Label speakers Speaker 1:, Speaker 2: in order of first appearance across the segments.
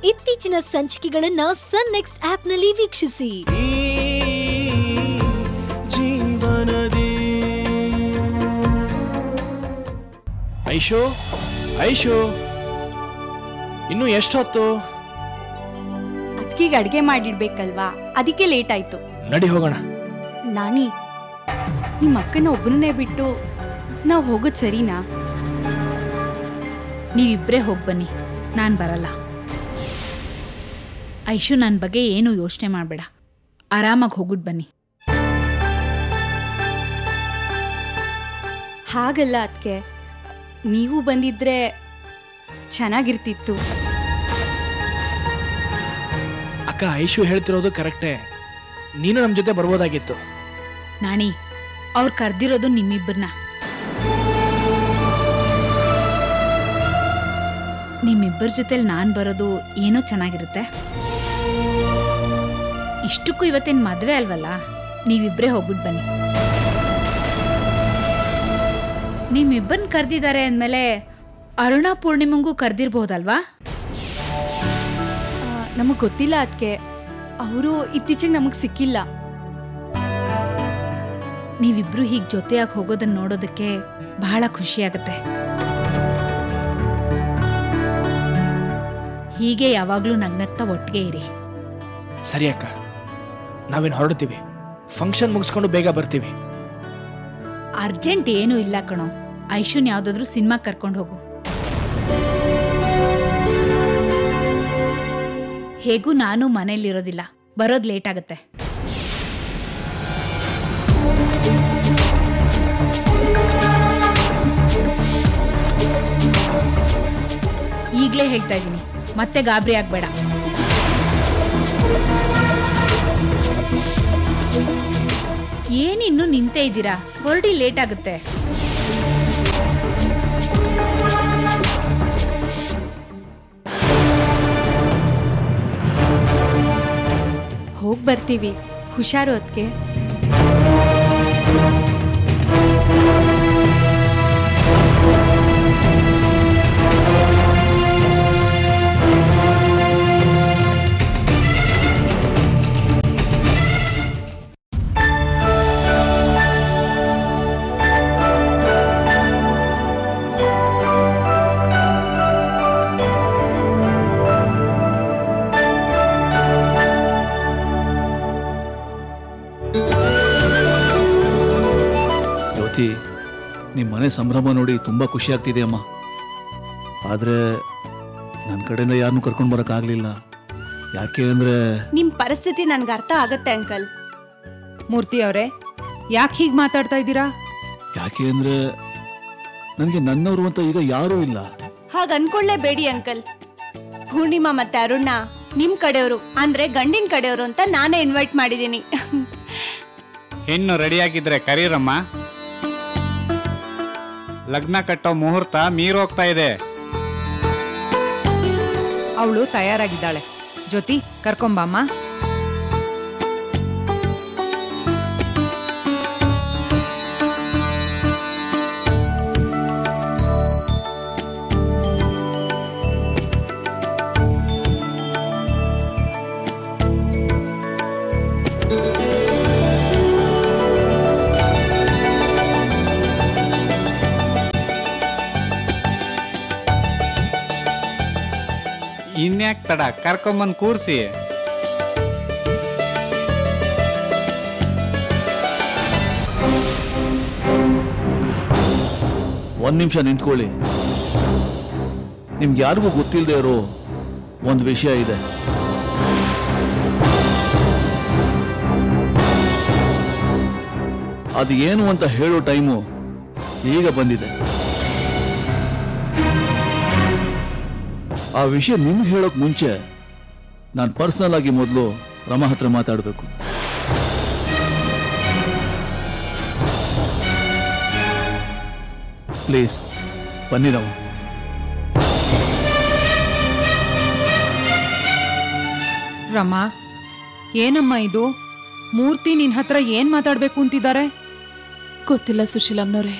Speaker 1: ಇತ್ತೀಚಿನ ಸಂಚಿಕೆಗಳನ್ನ ಸನ್ ನೆಕ್ಸ್ಟ್ ಆಪ್ನಲ್ಲಿ ವೀಕ್ಷಿಸಿ
Speaker 2: ಈ ಜೀವನದಿ ಐಶು ಐಶು ಇನ್ನು ಎಷ್ಟೊತ್ತು
Speaker 3: ಅದಕ್ಕೀಗ ಅಡ್ಗೆ ಮಾಡಿಡ್ಬೇಕಲ್ವಾ ಅದಕ್ಕೆ ಲೇಟ್ ಆಯ್ತು
Speaker 2: ನಡಿ ಹೋಗೋಣ
Speaker 3: ನಾನಿ ನಿಮ್ಮ ಅಕ್ಕನ ಒಬ್ಬರನ್ನೇ ಬಿಟ್ಟು ನಾವು ಹೋಗೋದು ಸರಿನಾ
Speaker 4: ನೀವಿಬ್ಬರೇ ಹೋಗಿ ಬನ್ನಿ ನಾನು ಬರಲ್ಲ ಐಶು ನನ್ನ ಬಗ್ಗೆ ಏನು ಯೋಚನೆ ಮಾಡಬೇಡ ಆರಾಮಾಗಿ ಹೋಗ್ಬಿಟ್ಟು ಬನ್ನಿ
Speaker 3: ಹಾಗಲ್ಲ ಅದಕ್ಕೆ ನೀವು ಬಂದಿದ್ರೆ ಚೆನ್ನಾಗಿರ್ತಿತ್ತು
Speaker 2: ಅಕ್ಕ ಐಶು ಹೇಳ್ತಿರೋದು ಕರೆಕ್ಟೇ ನೀನು ನಮ್ಮ ಜೊತೆ ಬರ್ಬೋದಾಗಿತ್ತು
Speaker 4: ನಾಣಿ ಅವ್ರು ಕರೆದಿರೋದು ನಿಮ್ಮಿಬ್ಬರನ್ನ ನಿಮ್ಮಿಬ್ಬರ ಜೊತೆಲಿ ನಾನು ಬರೋದು ಏನೋ ಚೆನ್ನಾಗಿರುತ್ತೆ ಇಷ್ಟಕ್ಕೂ ಇವತ್ತೇನು ಮದುವೆ ಅಲ್ವಲ್ಲ ನೀವಿಬ್ಬರೇ ಹೋಗ್ಬಿಟ್ಟು ಬನ್ನಿ ನಿಮ್ಮಿಬ್ಬರನ್ನ ಕರೆದಿದ್ದಾರೆ ಅಂದಮೇಲೆ ಅರುಣಾ ಪೂರ್ಣಿಮಂಗೂ ಕರೆದಿರ್ಬೋದಲ್ವಾ
Speaker 3: ನಮಗೆ ಗೊತ್ತಿಲ್ಲ ಅದಕ್ಕೆ ಅವರು ಇತ್ತೀಚೆಗೆ ನಮಗೆ ಸಿಕ್ಕಿಲ್ಲ
Speaker 4: ನೀವಿಬ್ರು ಹೀಗೆ ಜೊತೆಯಾಗಿ ಹೋಗೋದನ್ನ ನೋಡೋದಕ್ಕೆ ಬಹಳ ಖುಷಿಯಾಗುತ್ತೆ ಹೀಗೆ ಯಾವಾಗಲೂ ನಗ್ನಗ್ತಾ ಒಟ್ಟಿಗೆ ಇರಿ
Speaker 2: ಸರಿ ಅಕ್ಕ ನಾವೇನು ಹೊರಡ್ತೀವಿ ಫಂಕ್ಷನ್ ಮುಗಿಸ್ಕೊಂಡು ಬೇಗ ಬರ್ತೀವಿ
Speaker 4: ಅರ್ಜೆಂಟ್ ಏನೂ ಇಲ್ಲ ಕಣೋ ಐಶುನ್ ಯಾವ್ದಾದ್ರೂ ಸಿನಿಮಾ ಕರ್ಕೊಂಡು ಹೋಗು ಹೇಗೂ ನಾನು ಮನೇಲಿರೋದಿಲ್ಲ ಬರೋದು ಲೇಟ್ ಆಗುತ್ತೆ ಈಗಲೇ ಹೇಳ್ತಾ ಇದ್ದೀನಿ ಮತ್ತೆ ಗಾಬರಿ ಆಗ್ಬೇಡ ಏನಿನ್ನು ನಿಂತೇ ಇದ್ದೀರಾ ಹೊರಡಿ ಲೇಟ್ ಆಗುತ್ತೆ
Speaker 3: ಹೋಗಿ ಬರ್ತೀವಿ ಹುಷಾರು ಅದಕ್ಕೆ
Speaker 5: ಜ್ಯೋತಿ ನಿಮ್ಮ ಮನೆ ಸಂಭ್ರಮ ನೋಡಿ ತುಂಬ ಖುಷಿ ಆಗ್ತಿದೆ ಅಮ್ಮ ಆದರೆ ನನ್ನ ಕಡೆಯಿಂದ ಯಾರನ್ನೂ ಕರ್ಕೊಂಡು ಬರೋಕ್ಕಾಗಲಿಲ್ಲ ಯಾಕೆ ಅಂದರೆ
Speaker 3: ನಿಮ್ಮ ಪರಿಸ್ಥಿತಿ ನನ್ಗೆ ಅರ್ಥ ಆಗತ್ತೆ ಅಂಕಲ್
Speaker 6: ಮೂರ್ತಿ ಅವರೇ ಯಾಕೆ ಹೀಗೆ ಮಾತಾಡ್ತಾ ಇದ್ದೀರಾ
Speaker 5: ಯಾಕೆ ಅಂದರೆ ನನಗೆ ನನ್ನವರು ಅಂತ ಈಗ ಯಾರೂ ಇಲ್ಲ
Speaker 3: ಹಾಗ ಅನ್ಕೊಳ್ಳೇಬೇಡಿ ಅಂಕಲ್ ಪೂರ್ಣಿಮಾ ಮತ್ತೆ ಅರುಣ ನಿಮ್ ಕಡೆಯವರು ಅಂದ್ರೆ ಗಂಡಿನ ಕಡೆಯವರು ಅಂತ ನಾನೇ ಇನ್ವೈಟ್ ಮಾಡಿದ್ದೀನಿ
Speaker 7: ಹೆಣ್ಣು ರೆಡಿಯಾಗಿದ್ರೆ ಕರೀರಮ್ಮ ಲಗ್ನ ಕಟ್ಟೋ ಮುಹೂರ್ತ ಮೀರೋಗ್ತಾ ಇದೆ
Speaker 6: ಅವಳು ತಯಾರಾಗಿದ್ದಾಳೆ ಜ್ಯೋತಿ ಕರ್ಕೊಂಬಮ್ಮ
Speaker 7: ಇನ್ಯಾಕ್ ತಡ ಕರ್ಕೊಂಬಂದ್ ಕೂರ್ಸಿ
Speaker 5: ಒಂದು ನಿಮಿಷ ನಿಂತ್ಕೊಳ್ಳಿ ನಿಮ್ಗೆ ಯಾರಿಗೂ ಗೊತ್ತಿಲ್ಲದೆ ಇರೋ ಒಂದು ವಿಷಯ ಇದೆ ಅದು ಏನು ಅಂತ ಹೇಳೋ ಟೈಮು ಈಗ ಬಂದಿದೆ ಆ ವಿಷಯ ನಿಮ್ಗೆ ಹೇಳೋಕ್ ಮುಂಚೆ ನಾನು ಪರ್ಸನಲ್ ಆಗಿ ಮೊದಲು ರಮಾ ಹತ್ರ ಮಾತಾಡಬೇಕು ಪ್ಲೀಸ್ ಬನ್ನಿ ನಾವು
Speaker 6: ರಮಾ ಏನಮ್ಮ ಇದು ಮೂರ್ತಿ ನಿನ್ ಹತ್ರ ಏನ್ ಮಾತಾಡ್ಬೇಕು ಅಂತಿದ್ದಾರೆ
Speaker 8: ಗೊತ್ತಿಲ್ಲ ಸುಶೀಲಮ್ನವ್ರೆ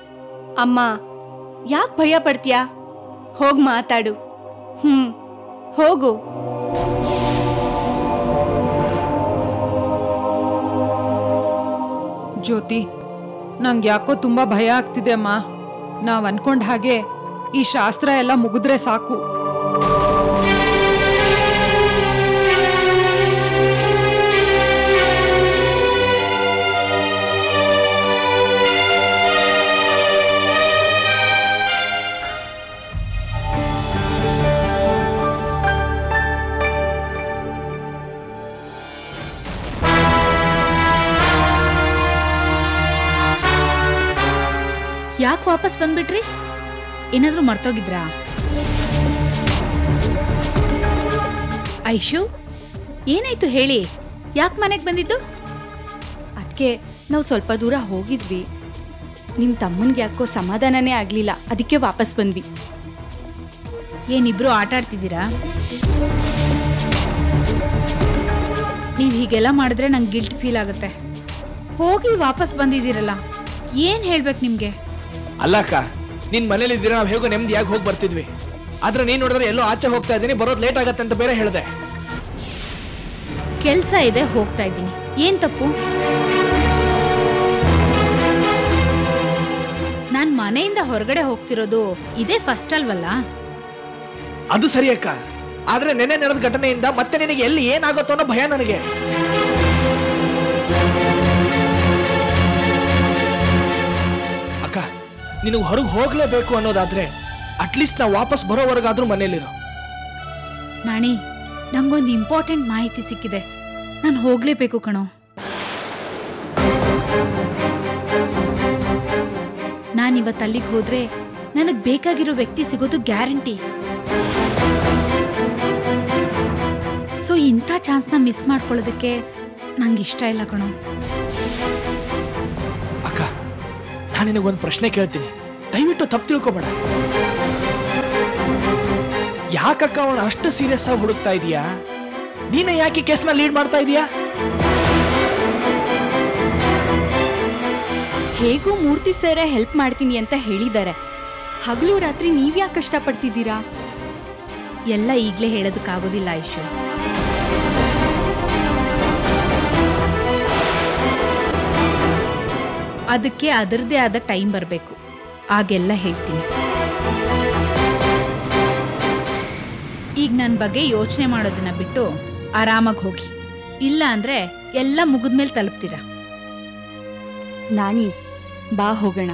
Speaker 3: ಅಮ್ಮ ಯಾಕೆ ಭಯ ಪಡ್ತೀಯಾ ಹೋಗ್ ಮಾತಾಡು ಹ್ಮ್ ಹೋಗು
Speaker 6: ಜ್ಯೋತಿ ನಂಗೆ ಯಾಕೋ ತುಂಬಾ ಭಯ ಆಗ್ತಿದೆ ಅಮ್ಮ ನಾವ್ ಅನ್ಕೊಂಡ ಹಾಗೆ ಈ ಶಾಸ್ತ್ರ ಎಲ್ಲ ಮುಗಿದ್ರೆ ಸಾಕು
Speaker 4: ಯಾಕೆ ವಾಪಸ್ ಬಂದ್ಬಿಟ್ರಿ ಏನಾದ್ರೂ ಮರ್ತೋಗಿದ್ರಾ ಐಶು ಏನಾಯ್ತು ಹೇಳಿ ಯಾಕೆ ಮನೆಗೆ ಬಂದಿದ್ದು
Speaker 3: ಅದಕ್ಕೆ ನಾವು ಸ್ವಲ್ಪ ದೂರ ಹೋಗಿದ್ವಿ ನಿಮ್ಮ ತಮ್ಮನಿಗೆ ಯಾಕೋ ಸಮಾಧಾನನೇ ಆಗಲಿಲ್ಲ ಅದಕ್ಕೆ ವಾಪಸ್ ಬಂದ್ವಿ
Speaker 4: ಏನಿಬ್ರು ಆಟ ಆಡ್ತಿದ್ದೀರಾ ನೀವು ಹೀಗೆಲ್ಲ ಮಾಡಿದ್ರೆ ನಂಗೆ ಗಿಲ್ಟ್ ಫೀಲ್ ಆಗುತ್ತೆ ಹೋಗಿ ವಾಪಸ್ ಬಂದಿದ್ದೀರಲ್ಲ ಏನು ಹೇಳ್ಬೇಕು ನಿಮಗೆ
Speaker 2: ಅಲ್ಲ ಅಕ್ಕ ನಿನ್ ಮನೇಲಿ ಇದ್ದೀರಾ ನಾವು ಹೇಗೋ ನೆಮ್ಮದಿಯಾಗಿ ಹೋಗಿ ಬರ್ತಿದ್ವಿ ಆದ್ರೆ ನೀನ್ ನೋಡಿದ್ರೆ ಎಲ್ಲೋ ಆಚೆ ಹೋಗ್ತಾ ಇದ್ದೀನಿ ಬರೋದು ಲೇಟ್ ಆಗತ್ತೆ ಅಂತ ಬೇರೆ ಹೇಳಿದೆ
Speaker 4: ಕೆಲಸ ಇದೆ ಹೋಗ್ತಾ ಇದ್ದೀನಿ ಏನ್ ತಪ್ಪು ನಾನ್ ಮನೆಯಿಂದ ಹೊರಗಡೆ ಹೋಗ್ತಿರೋದು ಇದೇ ಫಸ್ಟ್ ಅಲ್ವಲ್ಲ
Speaker 2: ಅದು ಸರಿ ಅಕ್ಕ ಆದ್ರೆ ನೆನೆ ನಡೆದ ಘಟನೆಯಿಂದ ಮತ್ತೆ ನಿನಗೆ ಎಲ್ಲಿ ಏನಾಗುತ್ತೋ ಅನ್ನೋ ಭಯ ನನಗೆ ಅಕ್ಕ ನಿನಗೆ ಹೊರಗೆ ಹೋಗ್ಲೇಬೇಕು ಅನ್ನೋದಾದ್ರೆ ಅಟ್ಲೀಸ್ಟ್ ನಾವು ವಾಪಸ್ ಬರೋವರೆಗಾದ್ರೂ ಮನೇಲಿರೋ
Speaker 4: ನಾಣಿ ನಂಗೊಂದು ಇಂಪಾರ್ಟೆಂಟ್ ಮಾಹಿತಿ ಸಿಕ್ಕಿದೆ ನಾನು ಹೋಗ್ಲೇಬೇಕು ಕಣೋ ನಾನಿವತ್ತು ಅಲ್ಲಿಗೆ ಹೋದ್ರೆ ನನಗೆ ಬೇಕಾಗಿರೋ ವ್ಯಕ್ತಿ ಸಿಗೋದು ಗ್ಯಾರಂಟಿ ಸೊ ಇಂಥ ಚಾನ್ಸ್ನ ಮಿಸ್ ಮಾಡ್ಕೊಳ್ಳೋದಕ್ಕೆ ನಂಗೆ ಇಷ್ಟ ಇಲ್ಲ ಕಣೋ
Speaker 2: ಅಕ್ಕ ನಾನು ನಿನಗೊಂದು ಪ್ರಶ್ನೆ ಕೇಳ್ತೀನಿ ದಯವಿಟ್ಟು ತಪ್ಪು ತಿಳ್ಕೊಬೇಡ ಯಾಕಕ್ಕ ಅವನು ಅಷ್ಟು ಸೀರಿಯಸ್ ಆಗಿ ಹುಡುಕ್ತಾ ಇದೀಯಾ ನೀನೇ ಯಾಕೆ ಕೇಸ್ನ ಲೀಡ್ ಮಾಡ್ತಾ ಇದೀಯಾ
Speaker 3: ಹೇಗೂ ಮೂರ್ತಿ ಸರೇ ಹೆಲ್ಪ್ ಮಾಡ್ತೀನಿ ಅಂತ ಹೇಳಿದ್ದಾರೆ ಹಗಲು ರಾತ್ರಿ ನೀವ್ಯಾಕೆ ಕಷ್ಟಪಡ್ತಿದ್ದೀರಾ
Speaker 4: ಎಲ್ಲ ಈಗಲೇ ಹೇಳೋದಕ್ಕಾಗೋದಿಲ್ಲ ಐಶು ಅದಕ್ಕೆ ಅದರದೇ ಆದ ಟೈಮ್ ಬರಬೇಕು ಆಗೆಲ್ಲ ಹೇಳ್ತೀನಿ ಈಗ ನನ್ನ ಬಗ್ಗೆ ಯೋಚನೆ ಮಾಡೋದನ್ನ ಬಿಟ್ಟು ಆರಾಮಾಗಿ ಹೋಗಿ ಇಲ್ಲ ಅಂದ್ರೆ ಎಲ್ಲ ಮುಗಿದ್ಮೇಲೆ ತಲುಪ್ತೀರಾ
Speaker 3: ನಾನಿ ಬಾ ಹೋಗೋಣ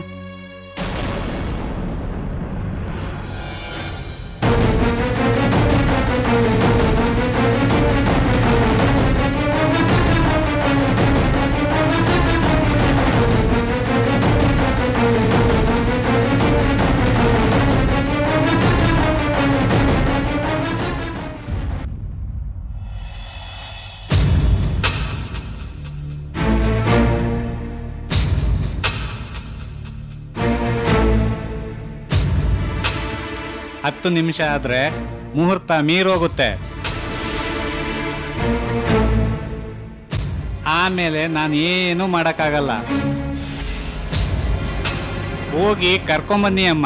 Speaker 7: ಹತ್ತು ನಿಮಿಷ ಆದ್ರೆ ಮುಹೂರ್ತ ಮೀರೋಗುತ್ತೆ ಆಮೇಲೆ ನಾನು ಏನು ಮಾಡೋಕ್ಕಾಗಲ್ಲ ಹೋಗಿ ಕರ್ಕೊಂಬನ್ನಿ ಅಮ್ಮ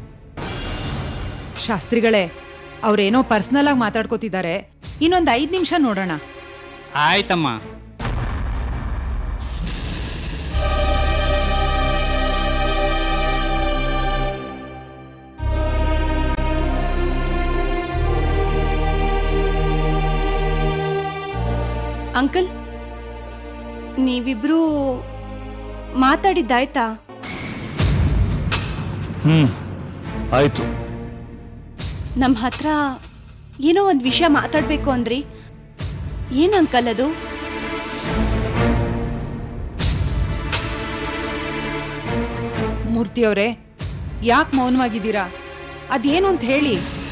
Speaker 6: ಶಾಸ್ತ್ರಿಗಳೇ ಅವ್ರೇನೋ ಪರ್ಸ್ನಲ್ ಆಗಿ ಮಾತಾಡ್ಕೋತಿದ್ದಾರೆ ಇನ್ನೊಂದು ಐದು ನಿಮಿಷ ನೋಡೋಣ
Speaker 7: ಆಯ್ತಮ್ಮ
Speaker 3: ಅಂಕಲ್ ನೀವಿಬ್ರು ಮಾತಾಡಿದ್ದಾಯ್ತಾ
Speaker 5: ಹ್ಮ್ ಆಯ್ತು
Speaker 3: ನಮ್ಮ ಹತ್ರ ಏನೋ ಒಂದು ವಿಷಯ ಮಾತಾಡಬೇಕು ಅಂದ್ರಿ ಏನು ಅಂಕಲ್ ಅದು
Speaker 6: ಮೂರ್ತಿ ಅವರೇ ಯಾಕೆ ಮೌನವಾಗಿದ್ದೀರಾ ಅದೇನು ಅಂತ ಹೇಳಿ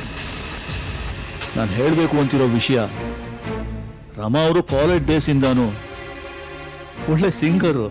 Speaker 5: ನಾನು ಹೇಳಬೇಕು ಅಂತಿರೋ ವಿಷಯ ರಮಾ ಅವರು ಕಾಲೇಜ್ ಡೇಸಿಂದಾನು ಒಳ್ಳೆ ಸಿಂಗರು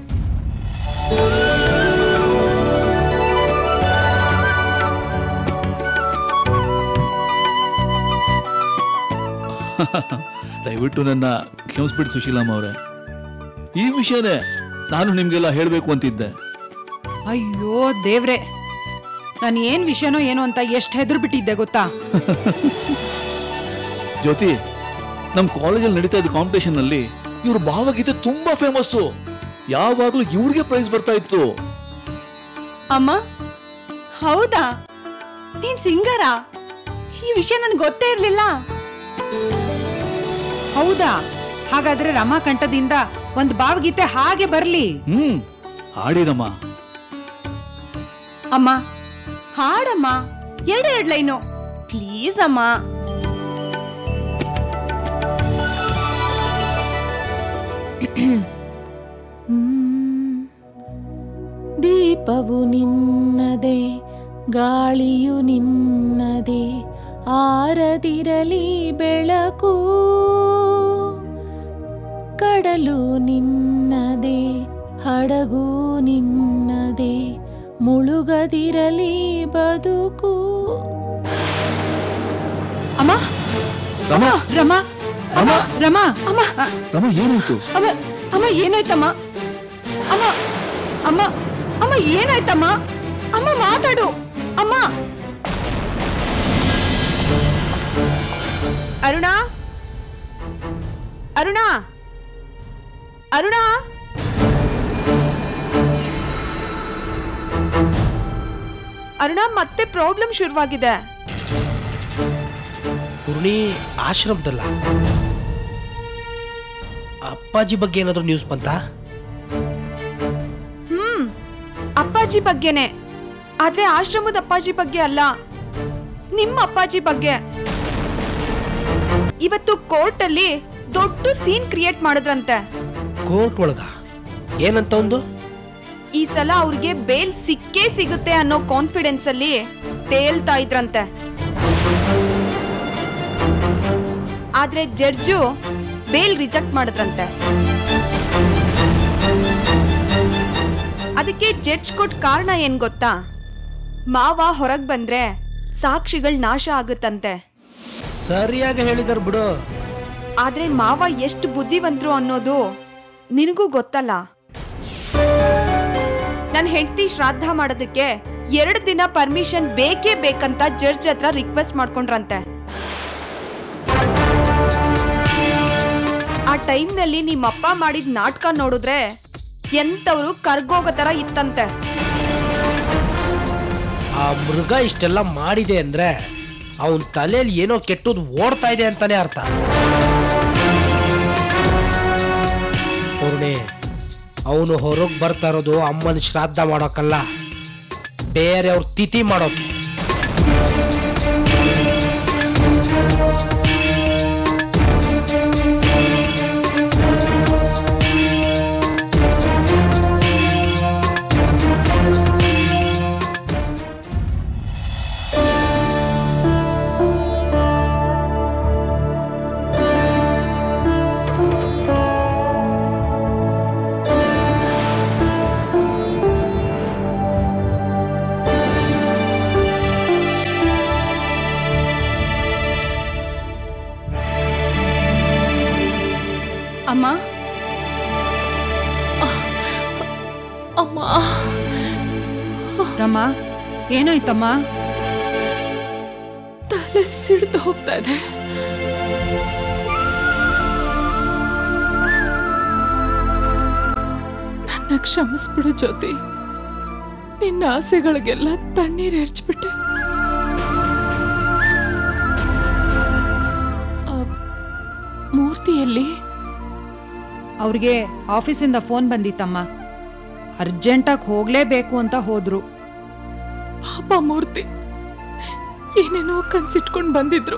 Speaker 5: ದಯವಿಟ್ಟು ನನ್ನ ಕ್ಷಮಿಸ್ಬಿಡಿ ಸುಶೀಲಮ್ಮ ಅವರೇ ಈ ವಿಷಯನೇ ನಾನು ನಿಮಗೆಲ್ಲ ಹೇಳಬೇಕು ಅಂತಿದ್ದೆ
Speaker 6: ಅಯ್ಯೋ ದೇವ್ರೆ ನಾನು ಏನ್ ವಿಷಯನೋ ಏನೋ ಅಂತ ಎಷ್ಟು ಹೆದರ್ಬಿಟ್ಟಿದ್ದೆ ಗೊತ್ತಾ
Speaker 5: ಜ್ಯೋತಿ ನಮ್ಮ ಕಾಲೇಜಲ್ಲಿ ನಡೀತಾ ಇದ್ದ ಕಾಂಪಿಟೇಷನ್ ನಲ್ಲಿ ಇವ್ರ ಭಾವಗೀತೆ ತುಂಬಾ ಫೇಮಸ್ಸು ಯಾವಾಗ್ಲೂ ಇವ್ರಿಗೆ ಪ್ರೈಸ್ ಬರ್ತಾ ಇತ್ತು
Speaker 3: ಅಮ್ಮ ಹೌದಾ ನೀನ್ ಸಿಂಗರಾ ಈ ವಿಷಯ ನನ್ಗೆ ಗೊತ್ತೇ ಇರ್ಲಿಲ್ಲ
Speaker 6: ಹೌದಾ ಹಾಗಾದ್ರೆ ರಮಾಕಂಠದಿಂದ ಒಂದು ಭಾವಗೀತೆ ಹಾಗೆ ಬರ್ಲಿ
Speaker 5: ಹ್ಮ್ ಹಾಡಿರಮ್ಮ
Speaker 3: ಅಮ್ಮ ಹಾಡಮ್ಮ ಎರಡೆರಡು ಲೈನು ಪ್ಲೀಸ್ ಅಮ್ಮ
Speaker 8: ದೀಪವು ನಿನ್ನದೆ ಗಾಳಿಯು ನಿನ್ನದೆ ಆರದಿರಲಿ ಬೆಳಕು ಕಡಲು ನಿನ್ನದೆ ಹಡಗು ನಿನ್ನದೆ ಮುಳುಗದಿರಲಿ ಬದುಕು
Speaker 6: ಅಮ್ಮ
Speaker 5: ರಮಾ
Speaker 6: ರಮಾ
Speaker 5: ರಮಾ
Speaker 6: ರಮಾ
Speaker 3: ಅಮ್ಮ
Speaker 5: ರಮಾ ಏನಾಯ್ತು
Speaker 3: ಅಮ್ಮ ಅಮ್ಮ ಏನಾಯ್ತಮ್ಮ ಅಮ್ಮ ಅಮ್ಮ ಅಮ್ಮ ಏನಾಯ್ತಮ್ಮ ಅಮ್ಮ ಮಾತಾಡು ಅಮ್ಮ
Speaker 9: ಅರುಣ ಅರುಣ ಅರುಣ ಅರುಣ ಮತ್ತೆ ಪ್ರಾಬ್ಲಮ್ ಶುರುವಾಗಿದೆ
Speaker 10: ಪೂರ್ಣಿ ಆಶ್ರಮದಲ್ಲ ಅಪ್ಪಾಜಿ ಬಗ್ಗೆ ಏನಾದರೂ ನ್ಯೂಸ್ ಬಂತಾ
Speaker 9: ಹ್ಮ್ ಅಪ್ಪಾಜಿ ಬಗ್ಗೆನೆ ಆದ್ರೆ ಆಶ್ರಮದ ಅಪ್ಪಾಜಿ ಬಗ್ಗೆ ಅಲ್ಲ ನಿಮ್ಮ ಅಪ್ಪಾಜಿ ಬಗ್ಗೆ ಇವತ್ತು ಕೋರ್ಟ್ ಅಲ್ಲಿ ದೊಡ್ಡ ಸೀನ್ ಕ್ರಿಯೇಟ್ ಮಾಡಿದ್ರಂತೆ
Speaker 10: ಕೋರ್ಟ್ ಒಳಗ ಏನಂತ ಒಂದು
Speaker 9: ಈ ಸಲ ಅವ್ರಿಗೆ ಬೇಲ್ ಸಿಕ್ಕೇ ಸಿಗುತ್ತೆ ಅನ್ನೋ ಕಾನ್ಫಿಡೆನ್ಸ್ ಅಲ್ಲಿ ತೇಲ್ತಾ ಇದ್ರಂತೆ ಆದ್ರೆ ಜಡ್ಜು ಬೇಲ್ ರಿಜೆಕ್ಟ್ ಮಾಡಿದ್ರಂತೆ ಅದಕ್ಕೆ ಜಡ್ಜ್ ಕೊಟ್ಟ ಕಾರಣ ಏನ್ ಗೊತ್ತಾ ಮಾವ ಹೊರಗ್ ಬಂದ್ರೆ ಸಾಕ್ಷಿಗಳು ನಾಶ ಆಗುತ್ತಂತೆ
Speaker 10: ಸರಿಯಾಗಿ ಹೇಳಿದಾರೆ ಬಿಡು
Speaker 9: ಆದ್ರೆ ಮಾವ ಎಷ್ಟು ಬುದ್ಧಿವಂತರು ಅನ್ನೋದು ನಿನಗೂ ಗೊತ್ತಲ್ಲ ನನ್ನ ಹೆಂಡತಿ ಶ್ರಾದ್ದ ಮಾಡೋದಕ್ಕೆ ಎರಡು ದಿನ ಪರ್ಮಿಷನ್ ಬೇಕೇ ಬೇಕಂತ ಜಡ್ಜ್ ಹತ್ರ ರಿಕ್ವೆಸ್ಟ್ ಮಾಡ್ಕೊಂಡ್ರಂತೆ ಆ ಟೈಮ್ನಲ್ಲಿ ನಿಮ್ಮಪ್ಪ ಮಾಡಿದ ನಾಟಕ ನೋಡಿದ್ರೆ ಎಂತವ್ರು ಕರ್ಗೋಗೋ ತರ ಇತ್ತಂತೆ
Speaker 10: ಆ ಮೃಗ ಇಷ್ಟೆಲ್ಲ ಮಾಡಿದೆ ಅಂದ್ರೆ ಅವನ ತಲೆಯಲ್ಲಿ ಏನೋ ಕೆಟ್ಟದ್ದು ಓಡ್ತಾ ಇದೆ ಅಂತಾನೆ ಅರ್ಥ ಪೂರ್ಣಿ ಅವನು ಹೊರಗೆ ಬರ್ತಾ ಇರೋದು ಅಮ್ಮನ ಶ್ರಾದ್ದ ಮಾಡೋಕ್ಕಲ್ಲ ಬೇರೆಯವ್ರ ತಿಥಿ ಮಾಡೋಕೆ
Speaker 3: ಅಮ್ಮ
Speaker 8: ಅಮ್ಮ
Speaker 6: ರಮಾ ಏನಾಯ್ತಮ್ಮ
Speaker 8: ತಲೆ ಸಿಡ್ದು ಹೋಗ್ತಾ ಇದೆ ನನ್ನ ಕ್ಷಮಿಸ್ಬಿಡು ಜ್ಯೋತಿ ನಿನ್ನ ಆಸೆಗಳಿಗೆಲ್ಲ ತಣ್ಣೀರು ಎರಚ್ಬಿಟ್ಟೆ ಆ, ಮೂರ್ತಿಯಲ್ಲಿ
Speaker 6: ಅವ್ರಿಗೆ ಆಫೀಸಿಂದ ಫೋನ್ ಬಂದಿತ್ತಮ್ಮ ಅರ್ಜೆಂಟಾಗಿ ಹೋಗ್ಲೇಬೇಕು ಅಂತ ಹೋದ್ರು
Speaker 8: ಪಾಪ ಮೂರ್ತಿ ಏನೇನೋ ಕನ್ಸಿಟ್ಕೊಂಡು ಬಂದಿದ್ರು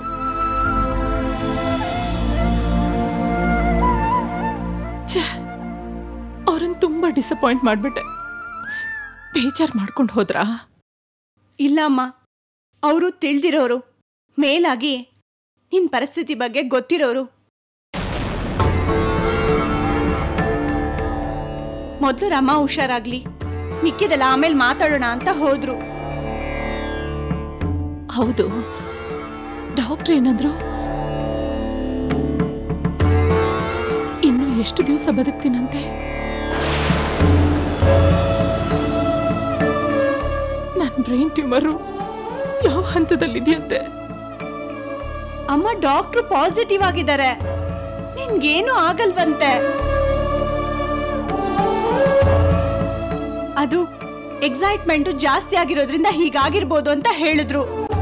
Speaker 8: ಛೇ ಅವ್ರನ್ನ ತುಂಬಾ ಡಿಸಪಾಯಿಂಟ್ ಮಾಡ್ಬಿಟ್ಟೆ ಬೇಜಾರ್ ಮಾಡ್ಕೊಂಡು ಹೋದ್ರಾ
Speaker 3: ಇಲ್ಲ ಅಮ್ಮ ಅವರು ತಿಳಿದಿರೋರು ಮೇಲಾಗಿ ನಿನ್ ಪರಿಸ್ಥಿತಿ ಬಗ್ಗೆ ಗೊತ್ತಿರೋರು ಮೊದಲು ರಮ ಹುಷಾರಾಗ್ಲಿ ಮಿಕ್ಕಿದೆಲ್ಲ ಆಮೇಲೆ ಮಾತಾಡೋಣ ಅಂತ ಹೋದ್ರು
Speaker 8: ಹೌದು ಡಾಕ್ಟ್ರ್ ಏನಂದ್ರು ಇನ್ನು ಎಷ್ಟು ದಿವಸ ಬದುಕ್ತೀನಂತೆ ನನ್ನ ಬ್ರೈನ್ ಟ್ಯೂಮರು ಯಾವ ಹಂತದಲ್ಲಿದೆಯಂತೆ
Speaker 3: ಅಮ್ಮ ಡಾಕ್ಟ್ರು ಪಾಸಿಟಿವ್ ಆಗಿದ್ದಾರೆ ನಿನ್ಗೇನು ಆಗಲ್ವಂತೆ ಅದು ಎಕ್ಸೈಟ್ಮೆಂಟ್ ಜಾಸ್ತಿ ಆಗಿರೋದ್ರಿಂದ ಹೀಗಾಗಿರ್ಬೋದು ಅಂತ ಹೇಳಿದ್ರು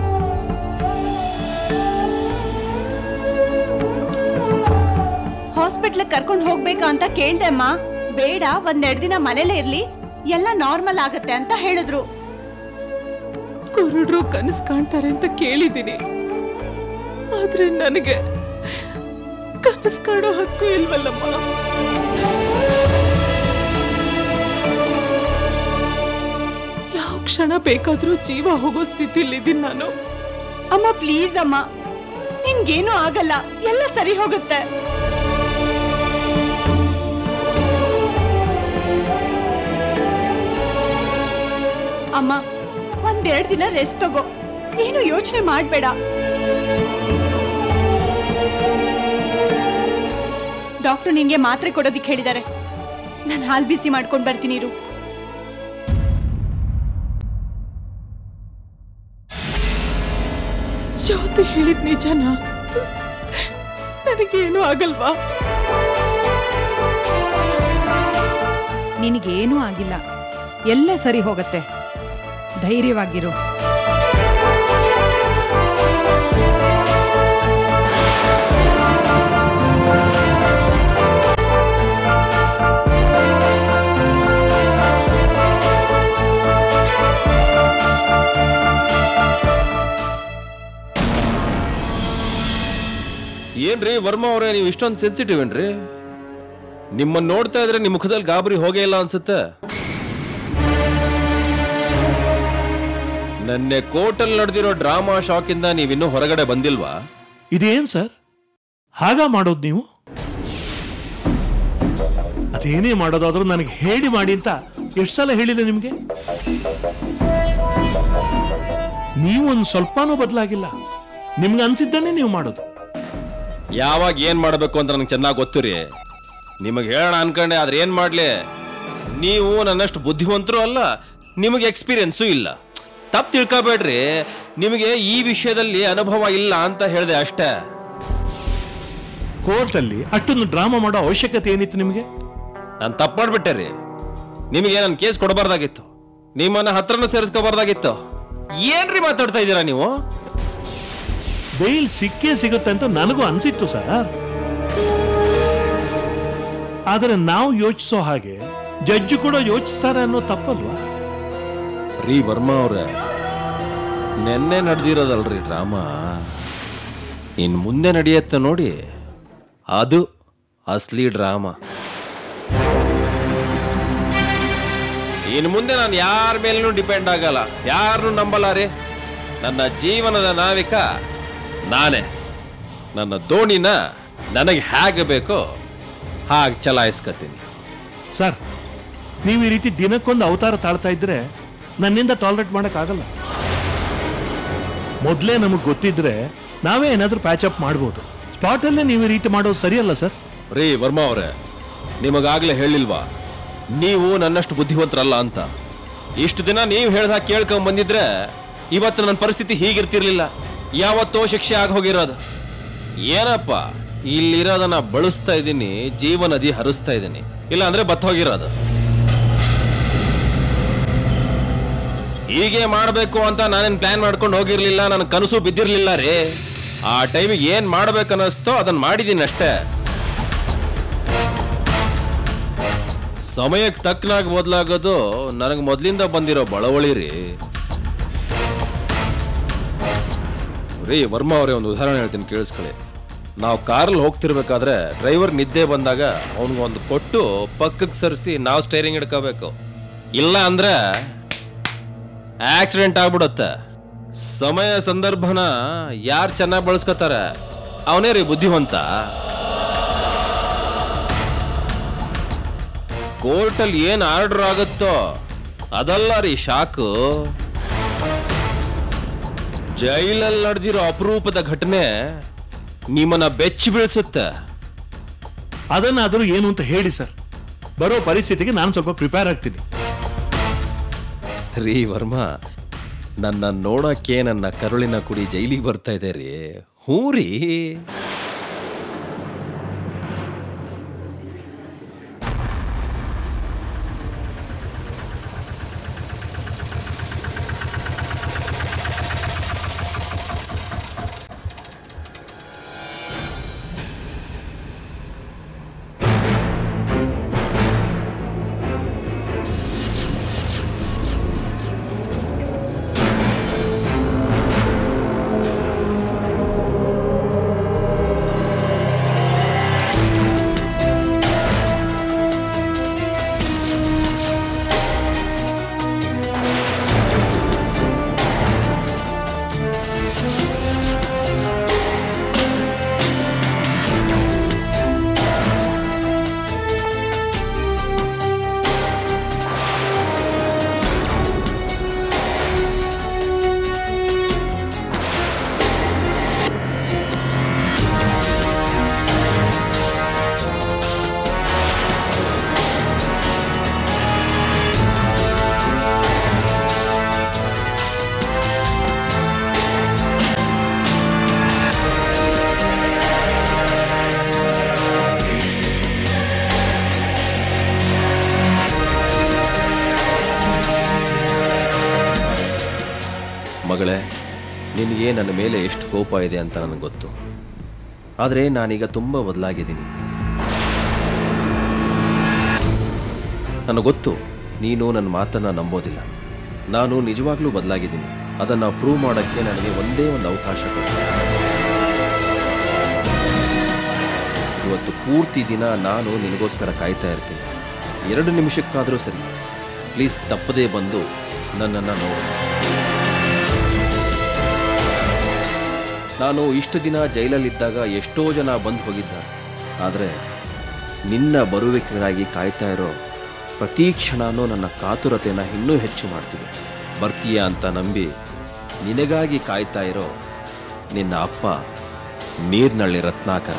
Speaker 3: ಹಾಸ್ಪಿಟ್ಲ್ ಕರ್ಕೊಂಡು ಹೋಗ್ಬೇಕಾ ಅಂತ ಕೇಳ್ದೆ ಅಮ್ಮ ಬೇಡ ಒಂದೆರಡು ದಿನ ಮನೇಲೇ ಇರ್ಲಿ ಎಲ್ಲ ನಾರ್ಮಲ್ ಆಗತ್ತೆ ಅಂತ ಹೇಳಿದ್ರು
Speaker 8: ಕುರುಡ್ರು ಕನಸು ಕಾಣ್ತಾರೆ ಅಂತ ಕೇಳಿದ್ದೀನಿ ಆದ್ರೆ ನನಗೆ ಕನಸು ಕಾಣೋ ಹಕ್ಕು ಇಲ್ವಲ್ಲಮ್ಮ ಯಾವ ಕ್ಷಣ ಬೇಕಾದ್ರೂ ಜೀವ ಹೋಗೋ ಸ್ಥಿತಿಲಿದ್ದೀನಿ ನಾನು
Speaker 3: ಅಮ್ಮ ಪ್ಲೀಸ್ ಅಮ್ಮ ನಿನ್ಗೇನು ಆಗಲ್ಲ ಎಲ್ಲ ಸರಿ ಹೋಗುತ್ತೆ ಅಮ್ಮ ಒಂದೆರಡು ದಿನ ರೆಸ್ಟ್ ತಗೋ ಏನು ಯೋಚನೆ ಮಾಡ್ಬೇಡ ಡಾಕ್ಟರ್ ನಿನ್ಗೆ ಮಾತ್ರೆ ಕೊಡೋದಿಕ್ ಹೇಳಿದ್ದಾರೆ ನಾನು ಹಾಲ್ ಬಿಸಿ ಮಾಡ್ಕೊಂಡು ಬರ್ತೀನಿ ಇರು
Speaker 8: ಜ್ಯೋತಿ ಹೇಳಿದ್ ನಿಜನಾ ನನಗೇನು ಆಗಲ್ವಾ
Speaker 6: ನಿನಗೇನೂ ಆಗಿಲ್ಲ ಎಲ್ಲ ಸರಿ ಹೋಗತ್ತೆ ಧೈರ್ಯವಾಗಿರು
Speaker 11: ಏನ್ರಿ ವರ್ಮಾ ಅವರೇ ನೀವು ಇಷ್ಟೊಂದು ಸೆನ್ಸಿಟಿವ್ ಏನ್ರಿ ನಿಮ್ಮನ್ನ ನೋಡ್ತಾ ಇದ್ರೆ ನಿಮ್ಮ ಮುಖದಲ್ಲಿ ಗಾಬರಿ ಹೋಗೇ ಇಲ್ಲ ಅನ್ಸುತ್ತೆ ನನ್ನೆ ಕೋರ್ಟಲ್ಲಿ ನಡೆದಿರೋ ಡ್ರಾಮಾ ಶಾಕಿಂದ ನೀವಿನ್ನೂ ಹೊರಗಡೆ ಬಂದಿಲ್ವಾ
Speaker 12: ಇದೇನ್ ಸರ್ ಹಾಗ ಮಾಡೋದು ನೀವು ಅದೇನೇ ಮಾಡೋದಾದ್ರೂ ನನಗೆ ಹೇಳಿ ಮಾಡಿ ಅಂತ ಎಷ್ಟು ಸಲ ಹೇಳಿದೆ ನಿಮಗೆ ನೀವು ಒಂದು ಸ್ವಲ್ಪನೂ ಬದಲಾಗಿಲ್ಲ ನಿಮ್ಗೆ ಅನ್ಸಿದ್ದನ್ನೇ ನೀವು ಮಾಡೋದು
Speaker 11: ಯಾವಾಗ ಏನ್ ಮಾಡಬೇಕು ಅಂತ ನನಗೆ ಚೆನ್ನಾಗಿ ಗೊತ್ತು ರೀ ನಿಮಗೆ ಹೇಳೋಣ ಅನ್ಕೊಂಡೆ ಆದ್ರೆ ಏನ್ ಮಾಡ್ಲಿ ನೀವು ನನ್ನಷ್ಟು ಬುದ್ಧಿವಂತರು ಅಲ್ಲ ನಿಮಗೆ ಎಕ್ಸ್ಪೀರಿಯನ್ಸು ಇಲ್ಲ ತಪ್ಪು ತಿಳ್ಕೊಬೇಡ್ರಿ ನಿಮಗೆ ಈ ವಿಷಯದಲ್ಲಿ ಅನುಭವ ಇಲ್ಲ ಅಂತ ಹೇಳಿದೆ ಅಷ್ಟೇ
Speaker 12: ಕೋರ್ಟಲ್ಲಿ ಅಷ್ಟೊಂದು ಡ್ರಾಮಾ ಮಾಡೋ ಅವಶ್ಯಕತೆ ಏನಿತ್ತು ನಿಮಗೆ
Speaker 11: ನಾನು ತಪ್ಪು ಮಾಡ್ಬಿಟ್ಟೆ ರೀ ನಿಮಗೆ ನನ್ನ ಕೇಸ್ ಕೊಡಬಾರ್ದಾಗಿತ್ತು ನಿಮ್ಮನ್ನ ಹತ್ರನೂ ಸೇರಿಸ್ಕೋಬಾರ್ದಾಗಿತ್ತು ಏನ್ರಿ ಮಾತಾಡ್ತಾ ಇದ್ದೀರಾ ನೀವು
Speaker 12: ಬೇಲ್ ಸಿಕ್ಕೇ ಸಿಗುತ್ತೆ ಅಂತ ನನಗೂ ಅನ್ಸಿತ್ತು ಸರ್ ಆದರೆ ನಾವು ಯೋಚಿಸೋ ಹಾಗೆ ಜಡ್ಜು ಕೂಡ ಯೋಚಿಸ್ತಾರೆ ಅನ್ನೋ ತಪ್ಪಲ್ವಾ
Speaker 11: ರೀ ವರ್ಮಾ ಅವ್ರೆ ನೆನ್ನೆ ನಡೆದಿರೋದಲ್ರಿ ಡ್ರಾಮಾ ಇನ್ ಮುಂದೆ ನಡೆಯತ್ತೆ ನೋಡಿ ಅದು ಅಸ್ಲಿ ಡ್ರಾಮಾ ಇನ್ನು ಮುಂದೆ ನಾನು ಯಾರ ಮೇಲೂ ಡಿಪೆಂಡ್ ಆಗಲ್ಲ ಯಾರನ್ನೂ ನಂಬಲ್ಲ ರೀ ನನ್ನ ಜೀವನದ ನಾವಿಕ ನಾನೇ ನನ್ನ ದೋಣಿನ ನನಗೆ ಹೇಗೆ ಬೇಕೋ ಹಾಗೆ ಚಲಾಯಿಸ್ಕೊತೀನಿ
Speaker 12: ಸರ್ ನೀವು ಈ ರೀತಿ ದಿನಕ್ಕೊಂದು ಅವತಾರ ತಾಳ್ತಾ ಇದ್ರೆ ನನ್ನಿಂದ ಟಾಲರೇಟ್ ಮಾಡೋಕ್ಕಾಗಲ್ಲ ಮೊದಲೇ ನಮಗೆ ಗೊತ್ತಿದ್ರೆ ನಾವೇ ಏನಾದರೂ ಪ್ಯಾಚಪ್ ಮಾಡ್ಬೋದು ಸ್ಪಾಟಲ್ಲೇ ನೀವು ಈ ರೀತಿ ಮಾಡೋದು ಸರಿಯಲ್ಲ ಸರ್
Speaker 11: ರೀ ವರ್ಮಾ ಅವರೇ ನಿಮಗಾಗ್ಲೇ ಹೇಳಿಲ್ವಾ ನೀವು ನನ್ನಷ್ಟು ಬುದ್ಧಿವಂತರಲ್ಲ ಅಂತ ಇಷ್ಟು ದಿನ ನೀವು ಹೇಳ್ದಾಗ ಕೇಳ್ಕೊಂಡ್ ಬಂದಿದ್ರೆ ಇವತ್ತು ನನ್ನ ಪರಿಸ್ಥಿತಿ ಹೀಗಿರ್ತಿರ್ಲಿಲ್ಲ ಯಾವತ್ತೋ ಶಿಕ್ಷೆ ಆಗಿ ಹೋಗಿರೋದು ಏನಪ್ಪ ಇಲ್ಲಿರೋದನ್ನ ಬಳಸ್ತಾ ಇದ್ದೀನಿ ಜೀವ ನದಿ ಹರಿಸ್ತಾ ಇದ್ದೀನಿ ಇಲ್ಲ ಅಂದ್ರೆ ಬತ್ತ ಹೋಗಿರೋದು ಹೀಗೆ ಮಾಡಬೇಕು ಅಂತ ನಾನೇನ್ ಪ್ಲಾನ್ ಮಾಡ್ಕೊಂಡು ಹೋಗಿರ್ಲಿಲ್ಲ ನನ್ನ ಕನಸು ಬಿದ್ದಿರ್ಲಿಲ್ಲ ರೀ ಆ ಟೈಮಿಗೆ ಏನ್ ಮಾಡ್ಬೇಕನ್ನಿಸ್ತೋ ಅದನ್ನ ಮಾಡಿದ್ದೀನಿ ಅಷ್ಟೇ ಸಮಯಕ್ಕೆ ತಕ್ಕನಾಗಿ ಬದಲಾಗೋದು ನನಗೆ ಮೊದಲಿಂದ ಬಂದಿರೋ ಬಳವಳಿ ರೀ ರೀ ವರ್ಮಾ ಅವರೇ ಒಂದು ಉದಾಹರಣೆ ಹೇಳ್ತೀನಿ ಕೇಳಿಸ್ಕೊಳ್ಳಿ ನಾವು ಕಾರಲ್ಲಿ ಹೋಗ್ತಿರ್ಬೇಕಾದ್ರೆ ಡ್ರೈವರ್ ನಿದ್ದೆ ಬಂದಾಗ ಅವನಿಗೊಂದು ಕೊಟ್ಟು ಪಕ್ಕಕ್ಕೆ ಸರಿಸಿ ನಾವು ಸ್ಟೈರಿಂಗ್ ಹಿಡ್ಕೋಬೇಕು ಇಲ್ಲ ಅಂದ್ರೆ ಆಕ್ಸಿಡೆಂಟ್ ಆಗ್ಬಿಡುತ್ತೆ ಸಮಯ ಸಂದರ್ಭನ ಯಾರು ಚೆನ್ನಾಗಿ ಬಳಸ್ಕೊತಾರೆ ಅವನೇ ರೀ ಬುದ್ಧಿವಂತ ಕೋರ್ಟಲ್ಲಿ ಏನ್ ಆರ್ಡರ್ ಆಗುತ್ತೋ ಅದಲ್ಲ ರೀ ಶಾಕು ಜೈಲಲ್ಲಿ ನಡೆದಿರೋ ಅಪರೂಪದ ಘಟನೆ ನಿಮ್ಮನ್ನ ಬೆಚ್ಚಿ ಬೀಳಿಸುತ್ತೆ
Speaker 12: ಅದನ್ನಾದರೂ ಏನು ಅಂತ ಹೇಳಿ ಸರ್ ಬರೋ ಪರಿಸ್ಥಿತಿಗೆ ನಾನು ಸ್ವಲ್ಪ ಪ್ರಿಪೇರ್ ಆಗ್ತೀನಿ
Speaker 11: ರೀ ವರ್ಮಾ ನನ್ನ ನೋಡಕ್ಕೆ ನನ್ನ ಕರುಳಿನ ಕುಡಿ ಜೈಲಿಗೆ ಬರ್ತಾ ಇದೆ ರೀ ಹ್ಞೂ ರೀ ಮಗಳೇ ನಿನಗೆ ನನ್ನ ಮೇಲೆ ಎಷ್ಟು ಕೋಪ ಇದೆ ಅಂತ ನನಗೆ ಗೊತ್ತು ಆದರೆ ನಾನೀಗ ತುಂಬ ಬದಲಾಗಿದ್ದೀನಿ ನನಗೆ ಗೊತ್ತು ನೀನು ನನ್ನ ಮಾತನ್ನು ನಂಬೋದಿಲ್ಲ ನಾನು ನಿಜವಾಗ್ಲೂ ಬದಲಾಗಿದ್ದೀನಿ ಅದನ್ನು ಪ್ರೂವ್ ಮಾಡೋಕ್ಕೆ ನನಗೆ ಒಂದೇ ಒಂದು ಅವಕಾಶ ಕೊಡು ಇವತ್ತು ಪೂರ್ತಿ ದಿನ ನಾನು ನಿನಗೋಸ್ಕರ ಕಾಯ್ತಾ ಇರ್ತೀನಿ ಎರಡು ನಿಮಿಷಕ್ಕಾದರೂ ಸರಿ ಪ್ಲೀಸ್ ತಪ್ಪದೇ ಬಂದು ನನ್ನನ್ನು ನೋಡು ನಾನು ಇಷ್ಟು ದಿನ ಜೈಲಲ್ಲಿದ್ದಾಗ ಎಷ್ಟೋ ಜನ ಬಂದು ಹೋಗಿದ್ದಾರೆ ಆದರೆ ನಿನ್ನ ಬರುವಿಕೆಗಾಗಿ ಕಾಯ್ತಾ ಇರೋ ಪ್ರತಿ ಕ್ಷಣನೂ ನನ್ನ ಕಾತುರತೆಯನ್ನು ಇನ್ನೂ ಹೆಚ್ಚು ಮಾಡ್ತಿದೆ ಬರ್ತೀಯ ಅಂತ ನಂಬಿ ನಿನಗಾಗಿ ಕಾಯ್ತಾ ಇರೋ ನಿನ್ನ ಅಪ್ಪ ನೀರ್ನಳ್ಳಿ ರತ್ನಾಕರ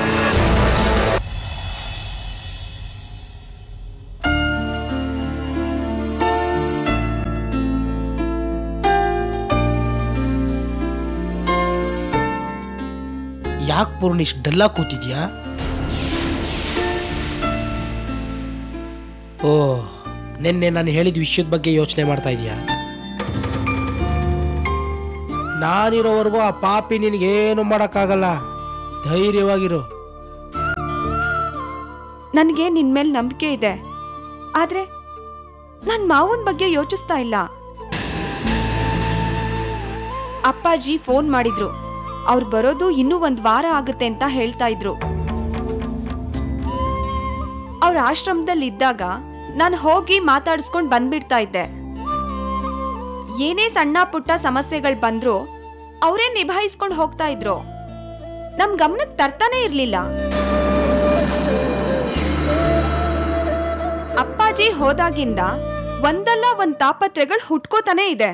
Speaker 10: ಯಾಕೆ ಪೂರ್ಣಿಶ್ ಡಲ್ಲ ಕೂತಿದ್ಯಾ ಓ ನಿನ್ನೆ ನಾನು ಹೇಳಿದ ವಿಷಯದ ಬಗ್ಗೆ ಯೋಚನೆ ಮಾಡ್ತಾ ಇದೀಯಾ ನಾನಿರೋವರೆಗೂ ಆ ಪಾಪಿ ನಿನಗೇನು ಮಾಡೋಕ್ಕಾಗಲ್ಲ ಧೈರ್ಯವಾಗಿರು
Speaker 9: ನನಗೆ ನಿನ್ ಮೇಲೆ ನಂಬಿಕೆ ಇದೆ ಆದ್ರೆ ನನ್ನ ಮಾವನ ಬಗ್ಗೆ ಯೋಚಿಸ್ತಾ ಇಲ್ಲ ಅಪ್ಪಾಜಿ ಫೋನ್ ಮಾಡಿದ್ರು ಅವ್ರು ಬರೋದು ಇನ್ನೂ ಒಂದ್ ವಾರ ಆಗುತ್ತೆ ಅಂತ ಹೇಳ್ತಾ ಇದ್ರು ಅವ್ರ ಆಶ್ರಮದಲ್ಲಿ ಇದ್ದಾಗ ನಾನು ಹೋಗಿ ಮಾತಾಡಿಸ್ಕೊಂಡು ಬಂದ್ಬಿಡ್ತಾ ಇದ್ದೆ ಏನೇ ಸಣ್ಣ ಪುಟ್ಟ ಸಮಸ್ಯೆಗಳು ಬಂದ್ರು ಅವರೇ ನಿಭಾಯಿಸ್ಕೊಂಡು ಹೋಗ್ತಾ ಇದ್ರು ನಮ್ ಗಮನಕ್ಕೆ ತರ್ತಾನೆ ಇರ್ಲಿಲ್ಲ ಅಪ್ಪಾಜಿ ಹೋದಾಗಿಂದ ಒಂದಲ್ಲ ಒಂದ್ ತಾಪತ್ರೆಗಳು ಹುಟ್ಕೋತಾನೆ ಇದೆ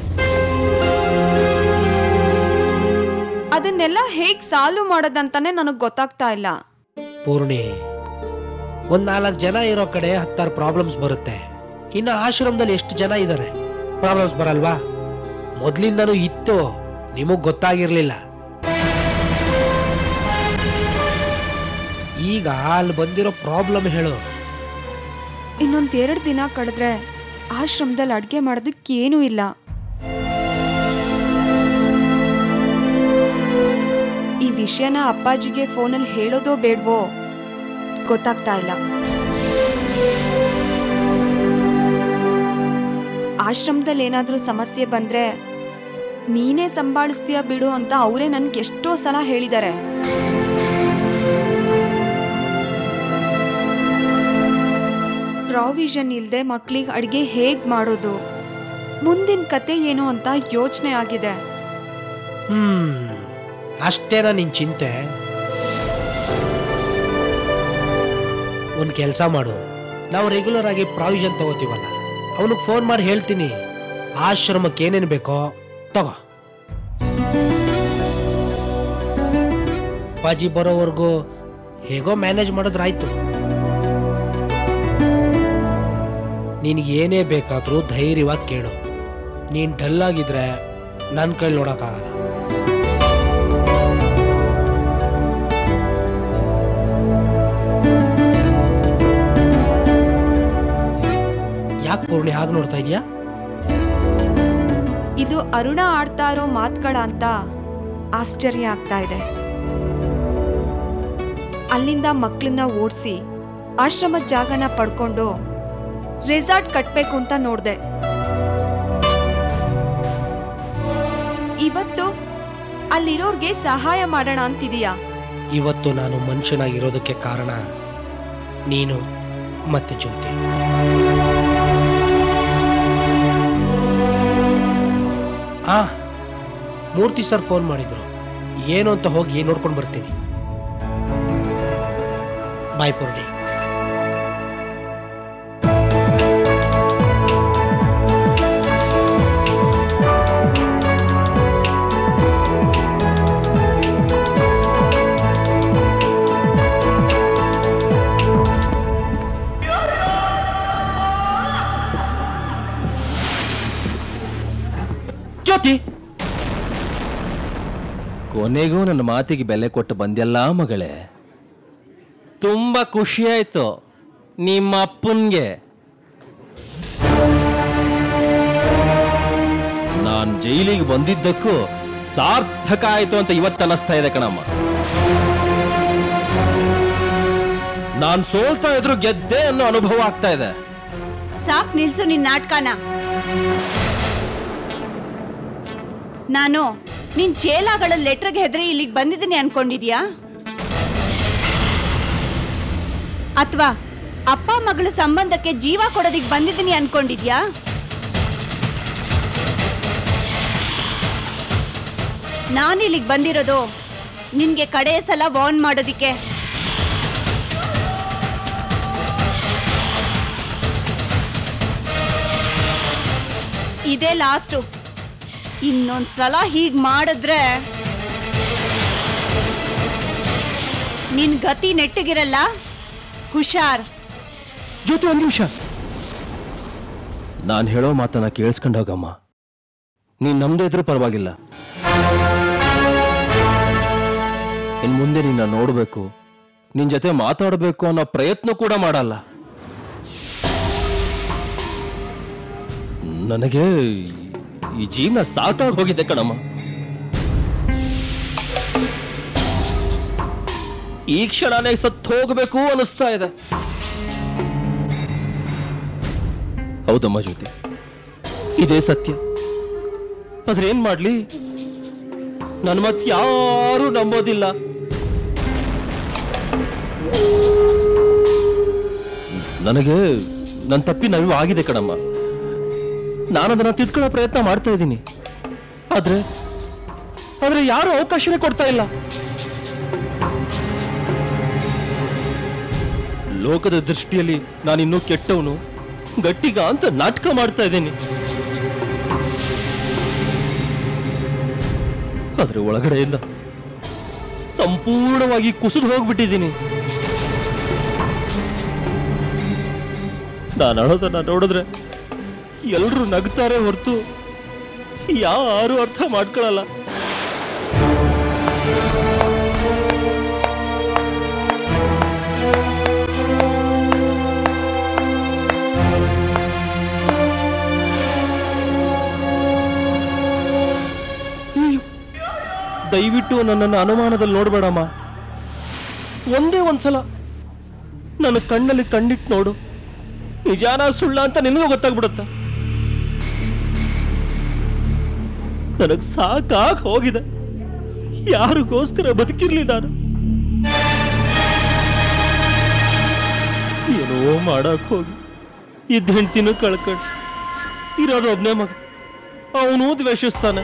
Speaker 9: ಅದನ್ನೆಲ್ಲ ಹೇಗ್ ಸಾಲ್ವ್ ಮಾಡೋದಂತಾನೆ ನನಗ್ ಗೊತ್ತಾಗ್ತಾ ಇಲ್ಲ
Speaker 10: ಪೂರ್ಣಿ ಒಂದ್ ನಾಲ್ಕು ಜನ ಇರೋ ಕಡೆ ಹತ್ತಾರು ಪ್ರಾಬ್ಲಮ್ಸ್ ಬರುತ್ತೆ ಇನ್ನು ಆಶ್ರಮದಲ್ಲಿ ಎಷ್ಟು ಜನ ಇದ್ದಾರೆ ಪ್ರಾಬ್ಲಮ್ಸ್ ಬರಲ್ವಾ ಮೊದ್ಲಿಂದನೂ ಇತ್ತು ನಿಮಗ್ ಗೊತ್ತಾಗಿರ್ಲಿಲ್ಲ ಈಗ ಅಲ್ಲಿ ಬಂದಿರೋ ಪ್ರಾಬ್ಲಮ್ ಹೇಳು
Speaker 9: ಇನ್ನೊಂದ್ ಎರಡು ದಿನ ಕಳೆದ್ರೆ ಆಶ್ರಮದಲ್ಲಿ ಅಡ್ಗೆ ಮಾಡೋದಕ್ಕೆ ಏನೂ ಇಲ್ಲ ಈ ವಿಷಯನ ಅಪ್ಪಾಜಿಗೆ ಫೋನಲ್ಲಿ ಹೇಳೋದೋ ಬೇಡವೋ ಗೊತ್ತಾಗ್ತಾ ಇಲ್ಲ ಆಶ್ರಮದಲ್ಲಿ ಏನಾದರೂ ಸಮಸ್ಯೆ ಬಂದ್ರೆ ನೀನೇ ಸಂಭಾಳಿಸ್ತೀಯ ಬಿಡು ಅಂತ ಅವರೇ ನನ್ಗೆ ಎಷ್ಟೋ ಸಲ ಹೇಳಿದ್ದಾರೆ ಪ್ರಾವಿಷನ್ ಇಲ್ಲದೆ ಮಕ್ಳಿಗೆ ಅಡುಗೆ ಹೇಗ್ ಮಾಡೋದು ಮುಂದಿನ ಕತೆ ಏನು ಅಂತ ಯೋಚನೆ ಆಗಿದೆ
Speaker 10: ಹ್ಮ್ ಅಷ್ಟೇನಾ ನಿನ್ ಚಿಂತೆ ಒಂದ್ ಕೆಲಸ ಮಾಡು ನಾವು ರೆಗ್ಯುಲರ್ ಆಗಿ ಪ್ರಾವಿಷನ್ ತಗೋತೀವಲ್ಲ ಅವನಿಗೆ ಫೋನ್ ಮಾಡಿ ಹೇಳ್ತೀನಿ ಆಶ್ರಮಕ್ಕೆ ಏನೇನು ಬೇಕೋ ತಗೋ ಅಪ್ಪಾಜಿ ಬರೋವರೆಗೂ ಹೇಗೋ ಮ್ಯಾನೇಜ್ ಮಾಡಿದ್ರಾಯ್ತು ನಿನಗೆ ಏನೇ ಬೇಕಾದರೂ ಧೈರ್ಯವಾಗಿ ಕೇಳು ನೀನು ಡಲ್ ಆಗಿದ್ರೆ ನನ್ನ ಕೈಲಿ ನೋಡೋಕ್ಕಾಗಲ್ಲ ಪೂರ್ಣಿ ಹಾಗೆ ನೋಡ್ತಾ ಇದೀಯಾ
Speaker 9: ಇದು ಅರುಣ ಆಡ್ತಾ ಇರೋ ಮಾತುಗಳ ಅಂತ ಆಶ್ಚರ್ಯ ಆಗ್ತಾ ಇದೆ ಅಲ್ಲಿಂದ ಮಕ್ಕಳನ್ನ ಓಡಿಸಿ ಆಶ್ರಮದ ಜಾಗನ ಪಡ್ಕೊಂಡು ರೆಸಾರ್ಟ್ ಕಟ್ಬೇಕು ಅಂತ ನೋಡ್ದೆ ಇವತ್ತು ಅಲ್ಲಿರೋರ್ಗೆ ಸಹಾಯ ಮಾಡೋಣ ಅಂತಿದೀಯಾ
Speaker 10: ಇವತ್ತು ನಾನು ಮನುಷ್ಯನಾಗಿರೋದಕ್ಕೆ ಕಾರಣ ನೀನು ಮತ್ತೆ ಜ್ಯೋತಿ ಆ ಮೂರ್ತಿ ಸರ್ ಫೋನ್ ಮಾಡಿದ್ರು ಏನು ಅಂತ ಹೋಗಿ ನೋಡ್ಕೊಂಡು ಬರ್ತೀನಿ ಬಾಯ್ ಪೂರ್ಣಿ
Speaker 11: ಜ್ಯೋತಿ ಕೊನೆಗೂ ನನ್ನ ಮಾತಿಗೆ ಬೆಲೆ ಕೊಟ್ಟು ಬಂದ್ಯಲ್ಲ ಮಗಳೇ ತುಂಬಾ ಖುಷಿ ಆಯ್ತು ನಿಮ್ಮ ಅಪ್ಪನ್ಗೆ ನಾನ್ ಜೈಲಿಗೆ ಬಂದಿದ್ದಕ್ಕೂ ಸಾರ್ಥಕ ಆಯ್ತು ಅಂತ ಇವತ್ತು ಅನ್ನಿಸ್ತಾ ಇದೆ ಕಣಮ್ಮ ನಾನ್ ಸೋಲ್ತಾ ಇದ್ರು ಗೆದ್ದೆ ಅನ್ನೋ ಅನುಭವ ಆಗ್ತಾ ಇದೆ
Speaker 3: ಸಾಕ್ ನಿಲ್ಸು ನಿನ್ ನಾಟಕನ ನಾನು ನಿನ್ ಚೇಲಾಗಳ ಲೆಟರ್ಗೆ ಹೆದರಿ ಇಲ್ಲಿಗೆ ಬಂದಿದ್ದೀನಿ ಅನ್ಕೊಂಡಿದ್ಯಾ ಅಥವಾ ಅಪ್ಪ ಮಗಳ ಸಂಬಂಧಕ್ಕೆ ಜೀವ ಕೊಡೋದಿಕ್ ಬಂದಿದ್ದೀನಿ ಅನ್ಕೊಂಡಿದ್ಯಾ ನಾನು ಇಲ್ಲಿಗೆ ಬಂದಿರೋದು ನಿನ್ಗೆ ಕಡೆಯ ಸಲ ವಾರ್ನ್ ಮಾಡೋದಿಕ್ಕೆ ಇದೇ ಲಾಸ್ಟು ಇನ್ನೊಂದ್ಸಲ ಹೀಗ್ ಮಾಡಿದ್ರೆ ನಿನ್ ಗತಿ ನೆಟ್ಟಗಿರಲ್ಲ ಹುಷಾರ್
Speaker 11: ಜೊತೆ ಒಂದು ನಿಮಿಷ ನಾನು ಹೇಳೋ ಮಾತನ್ನ ಕೇಳಿಸ್ಕೊಂಡು ಹೋಗಮ್ಮ ನೀನ್ ನಮ್ದೇ ಇದ್ರೂ ಪರವಾಗಿಲ್ಲ ಇನ್ ಮುಂದೆ ನಿನ್ನ ನೋಡ್ಬೇಕು ನಿನ್ ಜೊತೆ ಮಾತಾಡಬೇಕು ಅನ್ನೋ ಪ್ರಯತ್ನ ಕೂಡ ಮಾಡಲ್ಲ ನನಗೆ ಈ ಜೀವನ ಸಾಕಾಗಿ ಹೋಗಿದೆ ಕಣಮ್ಮ ಈ ಕ್ಷಣನೇ ಸತ್ತು ಹೋಗಬೇಕು ಅನಿಸ್ತಾ ಇದೆ ಹೌದಮ್ಮ ಜ್ಯೋತಿ ಇದೇ ಸತ್ಯ ಆದ್ರೆ ಏನ್ ಮಾಡ್ಲಿ ನನ್ ಮತ್ ಯಾರು ನಂಬೋದಿಲ್ಲ ನನಗೆ ನನ್ನ ತಪ್ಪಿನ ಅರಿವು ಆಗಿದೆ ಕಣಮ್ಮ ನಾನು ಅದನ್ನ ತಿದ್ಕೊಳ್ಳೋ ಪ್ರಯತ್ನ ಮಾಡ್ತಾ ಇದ್ದೀನಿ ಆದ್ರೆ ಆದ್ರೆ ಯಾರು ಅವಕಾಶನೇ ಕೊಡ್ತಾ ಇಲ್ಲ ಲೋಕದ ದೃಷ್ಟಿಯಲ್ಲಿ ನಾನಿನ್ನೂ ಕೆಟ್ಟವನು ಗಟ್ಟಿಗ ಅಂತ ನಾಟಕ ಮಾಡ್ತಾ ಇದ್ದೀನಿ ಆದ್ರೆ ಒಳಗಡೆಯಿಂದ ಸಂಪೂರ್ಣವಾಗಿ ಕುಸಿದು ಹೋಗ್ಬಿಟ್ಟಿದ್ದೀನಿ ನಾನು ಅಳೋದನ್ನ ನೋಡಿದ್ರೆ ಎಲ್ರು ನಗ್ತಾರೆ ಹೊರತು ಯಾರು ಅರ್ಥ ಮಾಡ್ಕೊಳಲ್ಲ ಅಯ್ಯೋ, ದಯವಿಟ್ಟು ನನ್ನನ್ನು ಅನುಮಾನದಲ್ಲಿ ನೋಡ್ಬೇಡಮ್ಮ ಒಂದೇ ಒಂದ್ಸಲ ನನ್ನ ಕಣ್ಣಲ್ಲಿ ಕಣ್ಣಿಟ್ಟು ನೋಡು ನಿಜಾನ ಸುಳ್ಳ ಅಂತ ನಿನಗೂ ಗೊತ್ತಾಗ್ಬಿಡುತ್ತೆ ನನಗ್ ಸಾಕಾಗ್ ಹೋಗಿದೆ ಯಾರಿಗೋಸ್ಕರ ಬದುಕಿರ್ಲಿ ನಾನು ಏನೋ ಮಾಡಕ್ ಹೋಗಿ ಇದ್ದ ಹೆಂಡ್ತಿನೂ ಕಳ್ಕೊಂಡು ಇರೋದು ಒಬ್ನೇ ಮಗ ಅವನು ದ್ವೇಷಿಸ್ತಾನೆ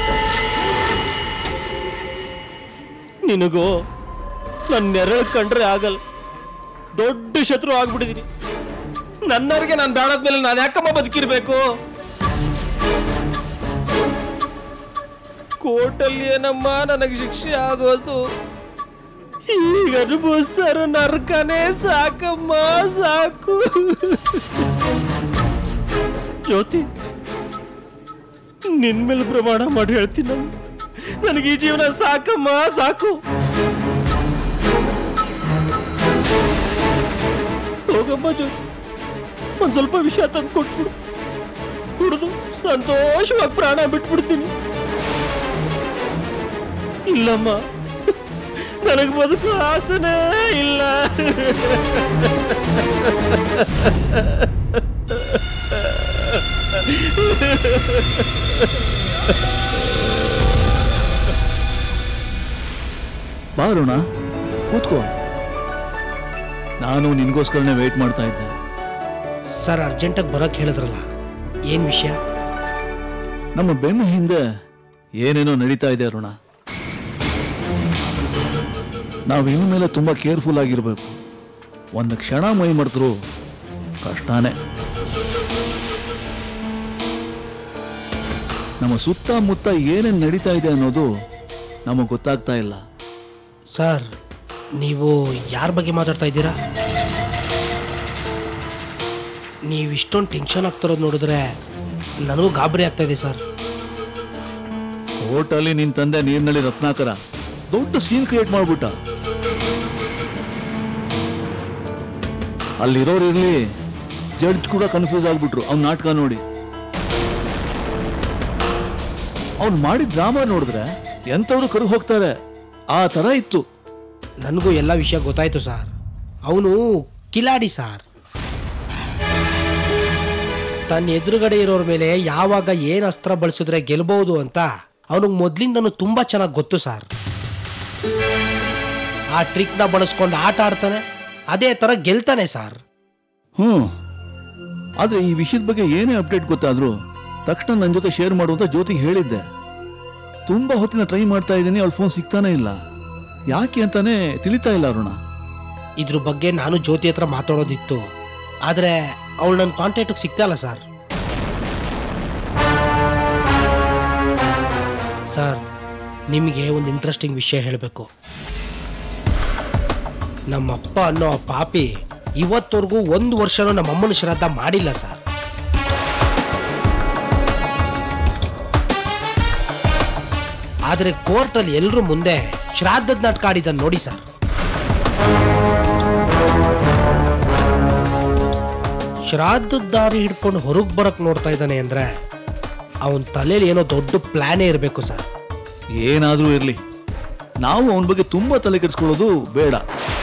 Speaker 11: ನಿನಗೋ ನನ್ನ ನೆರಳು ಕಂಡ್ರೆ ಆಗಲ್ಲ ದೊಡ್ಡ ಶತ್ರು ಆಗ್ಬಿಟ್ಟಿದೀನಿ ನನ್ನವ್ರಿಗೆ ನಾನು ಬೇಡಾದ್ಮೇಲೆ ನಾನು ಯಾಕಮ್ಮ ಬದುಕಿರ್ಬೇಕು ಕೋರ್ಟಲ್ಲಿ ಏನಮ್ಮ ನನಗೆ ಶಿಕ್ಷೆ ಆಗೋದು ಈಗ ಅನುಭವಿಸ್ತಾರ ನರ್ಕನೇ ಸಾಕಮ್ಮ ಸಾಕು ಜ್ಯೋತಿ ನಿನ್ ಮೇಲೆ ಪ್ರಮಾಣ ಮಾಡಿ ಹೇಳ್ತೀನಿ ನನಗೆ ಈ ಜೀವನ ಸಾಕಮ್ಮ ಸಾಕು ಹೋಗಮ್ಮ ಜ್ಯೋತಿ ಒಂದ್ ಸ್ವಲ್ಪ ವಿಷಯ ತಂದು ಕೊಟ್ಬಿಡು ಕುಡಿದು ಸಂತೋಷವಾಗಿ ಪ್ರಾಣ ಬಿಟ್ಬಿಡ್ತೀನಿ ಇಲ್ಲಮ್ಮ ನನಗೆ ಬದುಕು ಆಸನೇ ಇಲ್ಲ
Speaker 5: ಬಾ ಅರುಣ ಕೂತ್ಕೋ ನಾನು ನಿನ್ಗೋಸ್ಕರನೇ ವೇಟ್ ಮಾಡ್ತಾ ಇದ್ದೆ
Speaker 10: ಸರ್ ಅರ್ಜೆಂಟಾಗಿ ಬರೋಕ್ಕೆ ಹೇಳಿದ್ರಲ್ಲ ಏನು ವಿಷಯ
Speaker 5: ನಮ್ಮ ಬೆನ್ನ ಹಿಂದೆ ಏನೇನೋ ನಡೀತಾ ಇದೆ ಅರುಣ ನಾವು ಇನ್ನು ಮೇಲೆ ತುಂಬಾ ಕೇರ್ಫುಲ್ ಆಗಿರ್ಬೇಕು ಒಂದು ಕ್ಷಣ ಮೈ ಮರೆತರು ಕಷ್ಟನೇ ನಮ್ಮ ಸುತ್ತಮುತ್ತ ಏನೇನು ನಡೀತಾ ಇದೆ ಅನ್ನೋದು ನಮಗೆ ಗೊತ್ತಾಗ್ತಾ ಇಲ್ಲ
Speaker 10: ಸರ್ ನೀವು ಯಾರ ಬಗ್ಗೆ ಮಾತಾಡ್ತಾ ಇದ್ದೀರಾ ನೀವು ಇಷ್ಟೊಂದು ಟೆನ್ಷನ್ ಆಗ್ತಿರೋದು ನೋಡಿದ್ರೆ ನನಗೂ ಗಾಬರಿ ಆಗ್ತಾ ಇದೆ ಸರ್
Speaker 5: ಕೋರ್ಟಲ್ಲಿ ನಿನ್ ತಂದೆ ನೀರಿನಲ್ಲಿ ರತ್ನಾಕರ ದೊಡ್ಡ ಸೀನ್ ಕ್ರಿಯೇಟ್ ಮಾಡ್ಬಿಟ್ಟ ಅಲ್ಲಿರೋರು ಇರ್ಲಿ ಜಡ್ಜ್ ಕೂಡ ಕನ್ಫ್ಯೂಸ್ ಆಗ್ಬಿಟ್ರು ಅವ್ನ ನಾಟಕ ನೋಡಿ ಅವ್ನು ಮಾಡಿದ ಡ್ರಾಮಾ ನೋಡಿದ್ರೆ ಎಂಥವ್ರು ಕರು ಹೋಗ್ತಾರೆ ಆ ತರ ಇತ್ತು
Speaker 10: ನನಗೂ ಎಲ್ಲ ವಿಷಯ ಗೊತ್ತಾಯ್ತು ಸರ್ ಅವನು ಕಿಲಾಡಿ ಸರ್ ತನ್ನ ಎದುರುಗಡೆ ಇರೋರ ಮೇಲೆ ಯಾವಾಗ ಏನು ಅಸ್ತ್ರ ಬಳಸಿದ್ರೆ ಗೆಲ್ಬಹುದು ಅಂತ ಅವನಿಗೆ ಮೊದಲಿಂದನೂ ತುಂಬಾ ಚೆನ್ನಾಗಿ ಗೊತ್ತು ಸರ್ ಆ ಟ್ರಿಕ್ನ ಬಳಸ್ಕೊಂಡು ಆಟ ಆಡ್ತಾನೆ ಅದೇ ತರ ಗೆಲ್ತಾನೆ ಸರ್
Speaker 5: ಹ್ಮ್ ಆದ್ರೆ ಈ ವಿಷಯದ ಬಗ್ಗೆ ಏನೇ ಅಪ್ಡೇಟ್ ಗೊತ್ತಾದ್ರು ತಕ್ಷಣ ನನ್ನ ಜೊತೆ ಶೇರ್ ಮಾಡುವಂತ ಜ್ಯೋತಿಗೆ ಹೇಳಿದ್ದೆ ತುಂಬಾ ಹೊತ್ತಿನ ಟ್ರೈ ಮಾಡ್ತಾ ಇದ್ದೀನಿ ಅವಳ ಫೋನ್ ಸಿಗ್ತಾನೆ ಇಲ್ಲ ಯಾಕೆ ಅಂತಾನೆ ತಿಳಿತಾ ಇಲ್ಲ ಅರುಣ
Speaker 10: ಇದ್ರ ಬಗ್ಗೆ ನಾನು ಜ್ಯೋತಿ ಹತ್ರ ಮಾತಾಡೋದಿತ್ತು ಆದರೆ ಅವಳು ನನ್ನ ಕಾಂಟ್ಯಾಕ್ಟಿಗೆ ಸಿಗ್ತಾಯಿಲ್ಲ ಸರ್ ಸರ್ ನಿಮಗೆ ಒಂದು ಇಂಟ್ರೆಸ್ಟಿಂಗ್ ವಿಷಯ ಹೇಳಬೇಕು ನಮ್ಮಪ್ಪ ಅನ್ನೋ ಆ ಪಾಪಿ ಇವತ್ತವರೆಗೂ ಒಂದು ವರ್ಷನೂ ನಮ್ಮ ಅಮ್ಮನ ಶ್ರಾದ್ದ ಮಾಡಿಲ್ಲ ಸರ್ ಆದರೆ ಕೋರ್ಟಲ್ಲಿ ಎಲ್ಲರೂ ಮುಂದೆ ಶ್ರಾದ್ದದ ನಾಟಕ ಆಡಿದ್ದನ್ನು ನೋಡಿ ಸರ್ ಶ್ರಾದ್ದದ ದಾರಿ ಹಿಡ್ಕೊಂಡು ಹೊರಗೆ ಬರಕ್ ನೋಡ್ತಾ ಇದ್ದಾನೆ ಅಂದ್ರೆ ಅವನ ತಲೆಯಲ್ಲಿ ಏನೋ ದೊಡ್ಡ ಪ್ಲಾನೇ ಇರಬೇಕು ಸರ್
Speaker 5: ಏನಾದ್ರೂ ಇರ್ಲಿ ನಾವು ಅವನ ಬಗ್ಗೆ ತುಂಬಾ ತಲೆ ಕೆಡಿಸ್ಕೊಳ್ಳೋದು ಬೇಡ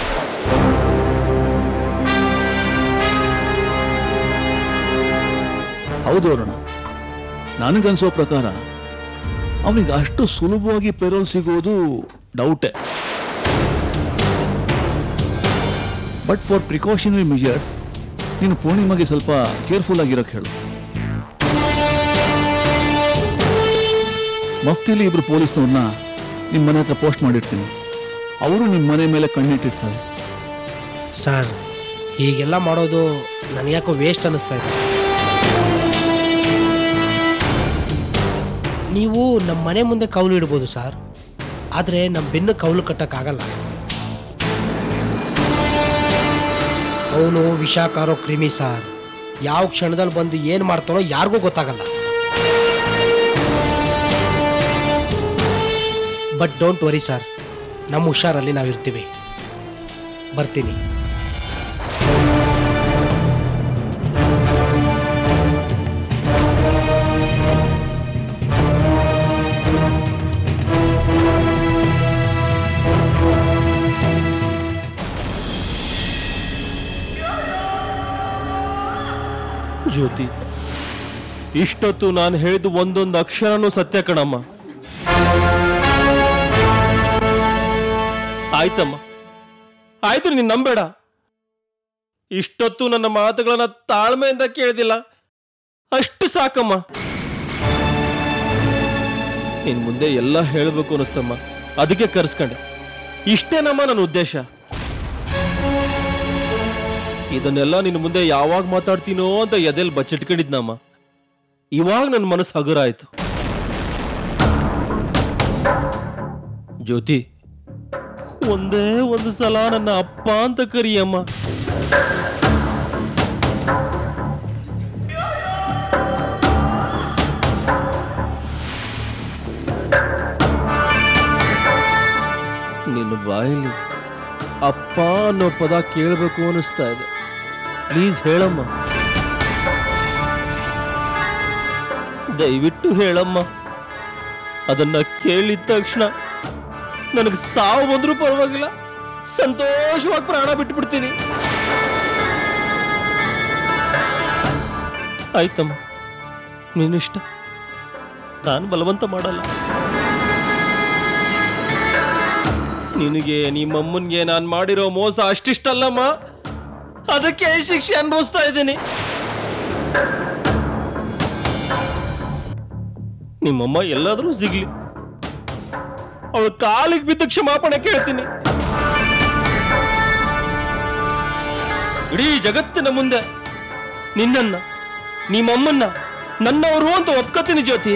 Speaker 5: ಹೌದು ಅರುಣ ನನಗನ್ಸೋ ಪ್ರಕಾರ ಅವನಿಗೆ ಅಷ್ಟು ಸುಲಭವಾಗಿ ಪೆರೋಲ್ ಸಿಗೋದು ಡೌಟೇ ಬಟ್ ಫಾರ್ ಪ್ರಿಕಾಷನರಿ ಮೆಜರ್ಸ್ ನೀನು ಪೂರ್ಣಿಮಾಗೆ ಸ್ವಲ್ಪ ಕೇರ್ಫುಲ್ ಆಗಿರೋಕೆ ಹೇಳು ಮಫ್ತಿಲಿ ಇಬ್ರು ಪೊಲೀಸ್ನವ್ರನ್ನ ನಿಮ್ಮ ಮನೆ ಹತ್ರ ಪೋಸ್ಟ್ ಮಾಡಿರ್ತೀನಿ ಅವರು ನಿಮ್ಮ ಮನೆ ಮೇಲೆ ಕಣ್ಣಿಟ್ಟಿರ್ತಾರೆ
Speaker 10: ಸರ್ ಹೀಗೆಲ್ಲ ಮಾಡೋದು ನನಗ್ಯಾಕೋ ವೇಸ್ಟ್ ಅನ್ನಿಸ್ತಾ ಇದೆ ನೀವು ನಮ್ಮ ಮನೆ ಮುಂದೆ ಕೌಲು ಇಡ್ಬೋದು ಸರ್ ಆದರೆ ನಮ್ಮ ಬೆನ್ನು ಕೌಲು ಕಟ್ಟಕ್ಕಾಗಲ್ಲ ಅವನು ವಿಷಾಕಾರೋ ಕ್ರಿಮಿ ಸರ್ ಯಾವ ಕ್ಷಣದಲ್ಲಿ ಬಂದು ಏನು ಮಾಡ್ತಾನೋ ಯಾರಿಗೂ ಗೊತ್ತಾಗಲ್ಲ ಬಟ್ ಡೋಂಟ್ ವರಿ ಸರ್ ನಮ್ಮ ಹುಷಾರಲ್ಲಿ ನಾವಿರ್ತೀವಿ ಬರ್ತೀನಿ
Speaker 11: ಜ್ಯೋತಿ ಇಷ್ಟೊತ್ತು ನಾನು ಹೇಳಿದ ಒಂದೊಂದು ಅಕ್ಷರನೂ ಸತ್ಯ ಕಣಮ್ಮ ಆಯ್ತಮ್ಮ ಆಯ್ತು ನೀನ್ ನಂಬೇಡ ಇಷ್ಟೊತ್ತು ನನ್ನ ಮಾತುಗಳನ್ನ ತಾಳ್ಮೆಯಿಂದ ಕೇಳಿದಿಲ್ಲ ಅಷ್ಟು ಸಾಕಮ್ಮ ಇನ್ ಮುಂದೆ ಎಲ್ಲ ಹೇಳಬೇಕು ಅನಿಸ್ತಮ್ಮ ಅದಕ್ಕೆ ಕರ್ಸ್ಕೊಂಡೆ ಇಷ್ಟೇನಮ್ಮ ನನ್ನ ಉದ್ದೇಶ ಇದನ್ನೆಲ್ಲ ನಿನ್ನ ಮುಂದೆ ಯಾವಾಗ ಮಾತಾಡ್ತೀನೋ ಅಂತ ಎದೆಲ್ ಬಚ್ಚಿಟ್ಕೊಂಡಿದ್ನಮ್ಮ ಇವಾಗ ನನ್ನ ಮನಸ್ಸು ಹಗುರ ಆಯ್ತು ಜ್ಯೋತಿ ಒಂದೇ ಒಂದು ಸಲ ನನ್ನ ಅಪ್ಪ ಅಂತ ಕರಿಯಮ್ಮ ನಿನ್ನ ಬಾಯಲ್ಲಿ ಅಪ್ಪ ಅನ್ನೋ ಪದ ಕೇಳಬೇಕು ಅನಿಸ್ತಾ ಇದೆ ಪ್ಲೀಸ್ ಹೇಳಮ್ಮ ದಯವಿಟ್ಟು ಹೇಳಮ್ಮ ಅದನ್ನ ಕೇಳಿದ ತಕ್ಷಣ ನನಗೆ ಸಾವು ಬಂದ್ರೂ ಪರವಾಗಿಲ್ಲ ಸಂತೋಷವಾಗಿ ಪ್ರಾಣ ಬಿಟ್ಬಿಡ್ತೀನಿ ಆಯ್ತಮ್ಮ ನೀನಿಷ್ಟ ನಾನು ಬಲವಂತ ಮಾಡಲ್ಲ ನಿನಗೆ ನಿಮ್ಮಮ್ಮನ್ಗೆ ನಾನು ಮಾಡಿರೋ ಮೋಸ ಅಷ್ಟಿಷ್ಟಲ್ಲಮ್ಮ ಅದಕ್ಕೆ ಶಿಕ್ಷೆ ಅನುಭವಿಸ್ತಾ ಇದ್ದೀನಿ ನಿಮ್ಮಮ್ಮ ಎಲ್ಲಾದರೂ ಸಿಗ್ಲಿ ಅವಳು ಕಾಲಿಗೆ ಬಿದ್ದ ಕ್ಷಮಾಪಣೆ ಕೇಳ್ತೀನಿ ಇಡೀ ಜಗತ್ತಿನ ಮುಂದೆ ನಿನ್ನನ್ನ ನಿಮ್ಮಮ್ಮನ್ನ ನನ್ನವರು ಅಂತ ಒಪ್ಕೋತೀನಿ ಜ್ಯೋತಿ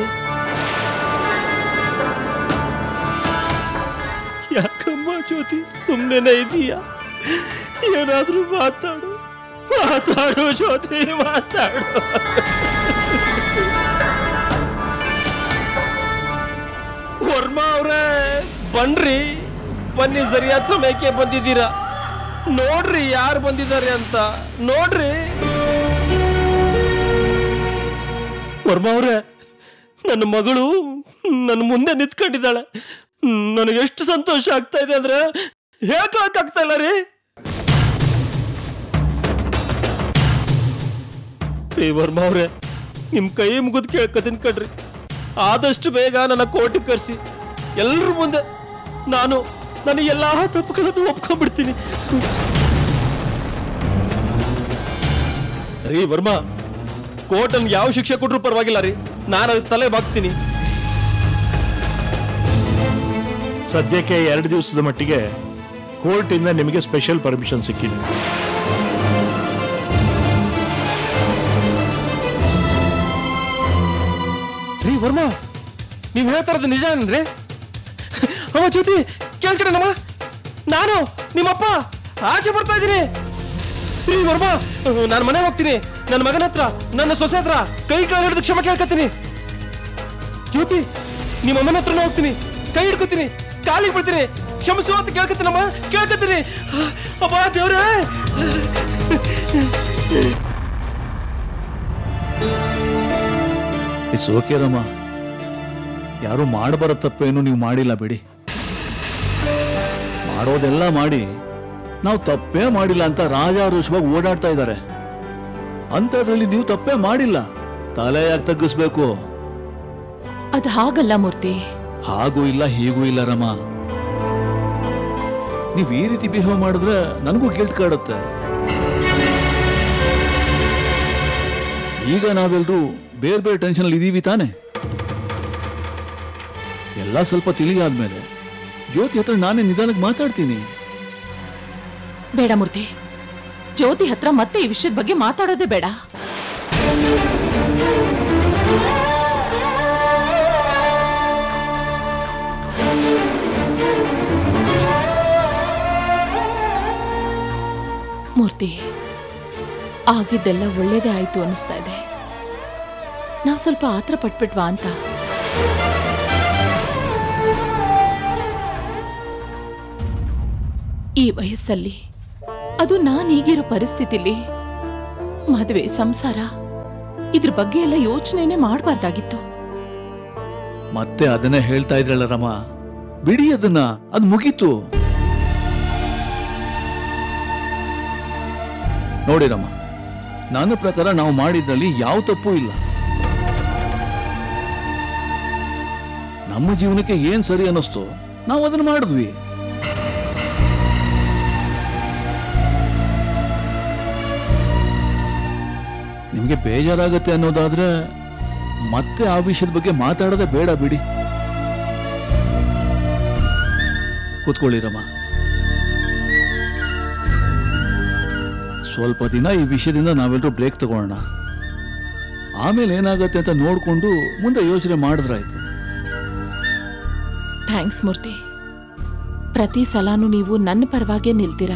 Speaker 11: ಯಾಕಮ್ಮ ಜ್ಯೋತಿ ಸುಮ್ಮನೆ ಇದೀಯಾ ಏನಾದ್ರೂ ಮಾತಾಡು ಮಾತಾಡು ಜ್ಯೋತಿ ಮಾತಾಡು ವರ್ಮಾ ಅವ್ರೆ ಬನ್ರಿ ಬನ್ನಿ ಸರಿಯಾದ ಸಮಯಕ್ಕೆ ಬಂದಿದ್ದೀರಾ ನೋಡ್ರಿ ಯಾರು ಬಂದಿದ್ದಾರೆ ಅಂತ ನೋಡ್ರಿ ವರ್ಮಾ ಅವ್ರೆ ನನ್ನ ಮಗಳು ನನ್ನ ಮುಂದೆ ನಿಂತ್ಕೊಂಡಿದ್ದಾಳೆ ನನಗೆ ಎಷ್ಟು ಸಂತೋಷ ಆಗ್ತಾ ಇದೆ ಅಂದ್ರೆ ಹೇಳ್ಕೊಳಕ್ಕಾಗ್ತಾ ಇಲ್ಲ ರೀ ಏ ವರ್ಮಾ ಅವ್ರೆ ನಿಮ್ ಕೈ ಮುಗಿದು ಕೇಳ್ಕೊತೀನಿ ಕಣ್ರಿ ಆದಷ್ಟು ಬೇಗ ನನ್ನ ಕೋರ್ಟಿಗೆ ಕರೆಸಿ ಎಲ್ಲರ ಮುಂದೆ ನಾನು ನನ್ನ ಎಲ್ಲಾ ತಪ್ಪುಗಳನ್ನು ಒಪ್ಕೊಂಡ್ಬಿಡ್ತೀನಿ ರೀ ವರ್ಮಾ ಕೋರ್ಟ್ ನನ್ಗೆ ಯಾವ ಶಿಕ್ಷೆ ಕೊಟ್ರು ಪರವಾಗಿಲ್ಲ ರೀ ನಾನು ಅದಕ್ಕೆ ತಲೆ ಬಾಗ್ತೀನಿ
Speaker 12: ಸದ್ಯಕ್ಕೆ ಎರಡು ದಿವಸದ ಮಟ್ಟಿಗೆ ಕೋರ್ಟಿಂದ ನಿಮಗೆ ಸ್ಪೆಷಲ್ ಪರ್ಮಿಷನ್ ಸಿಕ್ಕಿದೆ
Speaker 11: ರೀ ವರ್ಮಾ ನೀವ್ ಹೇಳ್ತಾ ಇರೋದು ನಿಜ ಏನ್ರಿ ಅಮ್ಮ ಜ್ಯೋತಿ ಕೇಳಿಸ್ಕಡೆ ನಾನು ನಿಮ್ಮಪ್ಪ ಆಚೆ ಬರ್ತಾ ಇದ್ದೀನಿ ರೀ ವರ್ಮಾ ನಾನು ಮನೆ ಹೋಗ್ತೀನಿ ನನ್ನ ಮಗನ ಹತ್ರ ನನ್ನ ಸೊಸೆ ಹತ್ರ ಕೈ ಕಾಲು ಹಿಡಿದು ಕ್ಷಮೆ ಕೇಳ್ಕೊತೀನಿ ಜ್ಯೋತಿ ನಿಮ್ಮ ಅಮ್ಮನ ಹತ್ರನೂ ಹೋಗ್ತೀನಿ ಕೈ ಹಿಡ್ಕೊತೀನಿ ಕಾಲಿಗೆ ಬಿಡ್ತೀನಿ ಕ್ಷಮಿಸು ಅಂತ ಕೇಳ್ಕೊತೀನಮ್ಮ ಕೇಳ್ಕೊತೀನಿ ಅಪ್ಪ ದೇವ್ರೇ
Speaker 5: ಇಟ್ಸ್ ಓಕೆ ರಮ್ಮ ಯಾರು ಮಾಡಬಾರ ತಪ್ಪೇನು ನೀವು ಮಾಡಿಲ್ಲ ಬಿಡಿ ಮಾಡೋದೆಲ್ಲ ಮಾಡಿ ನಾವು ತಪ್ಪೇ ಮಾಡಿಲ್ಲ ಅಂತ ರಾಜಾರೋಷವಾಗಿ ಓಡಾಡ್ತಾ ಇದ್ದಾರೆ ಅಂಥದ್ರಲ್ಲಿ ನೀವು ತಪ್ಪೇ ಮಾಡಿಲ್ಲ ತಲೆ ಯಾಕೆ ತಗ್ಗಿಸ್ಬೇಕು
Speaker 8: ಅದ್ ಹಾಗಲ್ಲ ಮೂರ್ತಿ
Speaker 5: ಹಾಗೂ ಇಲ್ಲ ಹೀಗೂ ಇಲ್ಲ ರಮ ನೀವ್ ಈ ರೀತಿ ಬಿಹೇವ್ ಮಾಡಿದ್ರೆ ನನಗೂ ಗಿಲ್ಟ್ ಕಾಡುತ್ತೆ ಈಗ ನಾವೆಲ್ಲರೂ ಬೇರೆ ಬೇರೆ ಟೆನ್ಷನ್ ಅಲ್ಲಿ ಇದೀವಿ ತಾನೆ ಎಲ್ಲ ಸ್ವಲ್ಪ ತಿಳಿಯಾದ್ಮೇಲೆ ಜ್ಯೋತಿ ಹತ್ರ ನಾನೇ ನಿಧಾನಕ್ಕೆ ಮಾತಾಡ್ತೀನಿ
Speaker 8: ಬೇಡ ಮೂರ್ತಿ ಜ್ಯೋತಿ ಹತ್ರ ಮತ್ತೆ ಈ ವಿಷಯದ ಬಗ್ಗೆ ಮಾತಾಡೋದೇ ಬೇಡ ಮೂರ್ತಿ ಆಗಿದ್ದೆಲ್ಲ ಒಳ್ಳೇದೇ ಆಯ್ತು ಅನಿಸ್ತಾ ಇದೆ ನಾವು ಸ್ವಲ್ಪ ಆತರ ಪಟ್ಬಿಟ್ವಾ ಅಂತ ಈ ವಯಸ್ಸಲ್ಲಿ ಅದು ನಾನೀಗಿರೋ ಪರಿಸ್ಥಿತಿಲಿ ಮದುವೆ ಸಂಸಾರ ಇದ್ರ ಬಗ್ಗೆ ಎಲ್ಲ ಯೋಚನೆನೇ ಮಾಡಬಾರ್ದಾಗಿತ್ತು
Speaker 5: ಮತ್ತೆ ಅದನ್ನೇ ಹೇಳ್ತಾ ಇದ್ರಲ್ಲ ರಮ ಬಿಡಿ ಅದನ್ನ ಅದು ಮುಗೀತು ನೋಡಿ ರಮ ನನ್ನ ಪ್ರಕಾರ ನಾವು ಮಾಡಿದ್ರಲ್ಲಿ ಯಾವ ತಪ್ಪು ಇಲ್ಲ ನಮ್ಮ ಜೀವನಕ್ಕೆ ಏನ್ ಸರಿ ಅನ್ನಿಸ್ತು ನಾವು ಅದನ್ನ ಮಾಡಿದ್ವಿ ನಿಮಗೆ ಬೇಜಾರಾಗತ್ತೆ ಅನ್ನೋದಾದ್ರೆ ಮತ್ತೆ ಆ ವಿಷಯದ ಬಗ್ಗೆ ಮಾತಾಡೋದೇ ಬೇಡ ಬಿಡಿ ಕೂತ್ಕೊಳ್ಳಿ ರಮ ಸ್ವಲ್ಪ ದಿನ ಈ ವಿಷಯದಿಂದ ನಾವೆಲ್ಲರೂ ಬ್ರೇಕ್ ತಗೊಳ್ಳೋಣ ಆಮೇಲೆ ಏನಾಗತ್ತೆ ಅಂತ ನೋಡ್ಕೊಂಡು ಮುಂದೆ ಯೋಚನೆ ಮಾಡಿದ್ರಾಯ್ತು
Speaker 8: ಥ್ಯಾಂಕ್ಸ್ ಮೂರ್ತಿ ಪ್ರತಿ ಸಲನೂ ನೀವು ನನ್ನ ಪರವಾಗೇ ನಿಲ್ತೀರಾ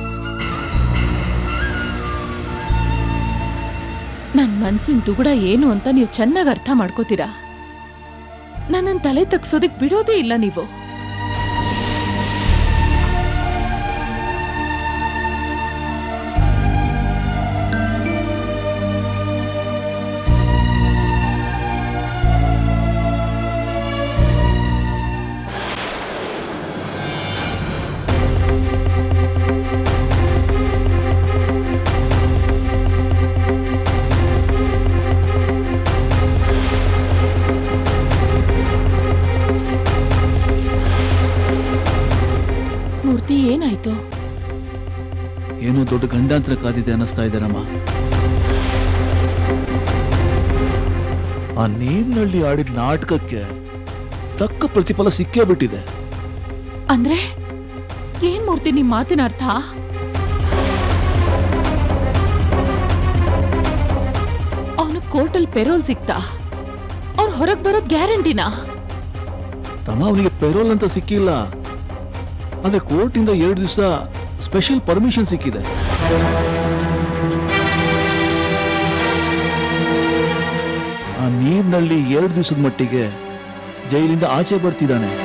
Speaker 8: ನನ್ನ ಮನ್ಸಿನ ದುಗುಡ ಏನು ಅಂತ ನೀವು ಚೆನ್ನಾಗಿ ಅರ್ಥ ಮಾಡ್ಕೋತೀರಾ ನನ್ನನ್ನು ತಲೆ ತಗ್ಸೋದಕ್ಕೆ ಬಿಡೋದೇ ಇಲ್ಲ ನೀವು ಏನಾಯ್ತು
Speaker 5: ಏನೋ ದೊಡ್ಡ ಗಂಡಾಂತರ ಕಾದಿದೆ ಅನ್ನಿಸ್ತಾ ಇದೆ ರಮ್ಮ ಆ ನೀರಿನಲ್ಲಿ ಆಡಿದ ನಾಟಕಕ್ಕೆ ತಕ್ಕ ಪ್ರತಿಫಲ ಸಿಕ್ಕೇ ಬಿಟ್ಟಿದೆ
Speaker 8: ಅಂದ್ರೆ ಏನ್ ಮೂರ್ತಿ ನಿಮ್ ಮಾತಿನ ಅರ್ಥ ಅವನು ಕೋರ್ಟಲ್ ಪೆರೋಲ್ ಸಿಕ್ತಾ ಅವ್ನು ಹೊರಗ್ ಬರೋದ್ ಗ್ಯಾರಂಟಿನಾ
Speaker 5: ರಮ ಅವನಿಗೆ ಪೆರೋಲ್ ಅಂತ ಸಿಕ್ಕಿಲ್ಲ ಆದ್ರೆ ಕೋರ್ಟಿಂದ ಎರಡು ದಿವಸ ಸ್ಪೆಷಲ್ ಪರ್ಮಿಷನ್ ಸಿಕ್ಕಿದೆ ಆ ನೀರಿನಲ್ಲಿ ಎರಡು ದಿವಸದ ಮಟ್ಟಿಗೆ ಜೈಲಿಂದ ಆಚೆ ಬರ್ತಿದ್ದಾನೆ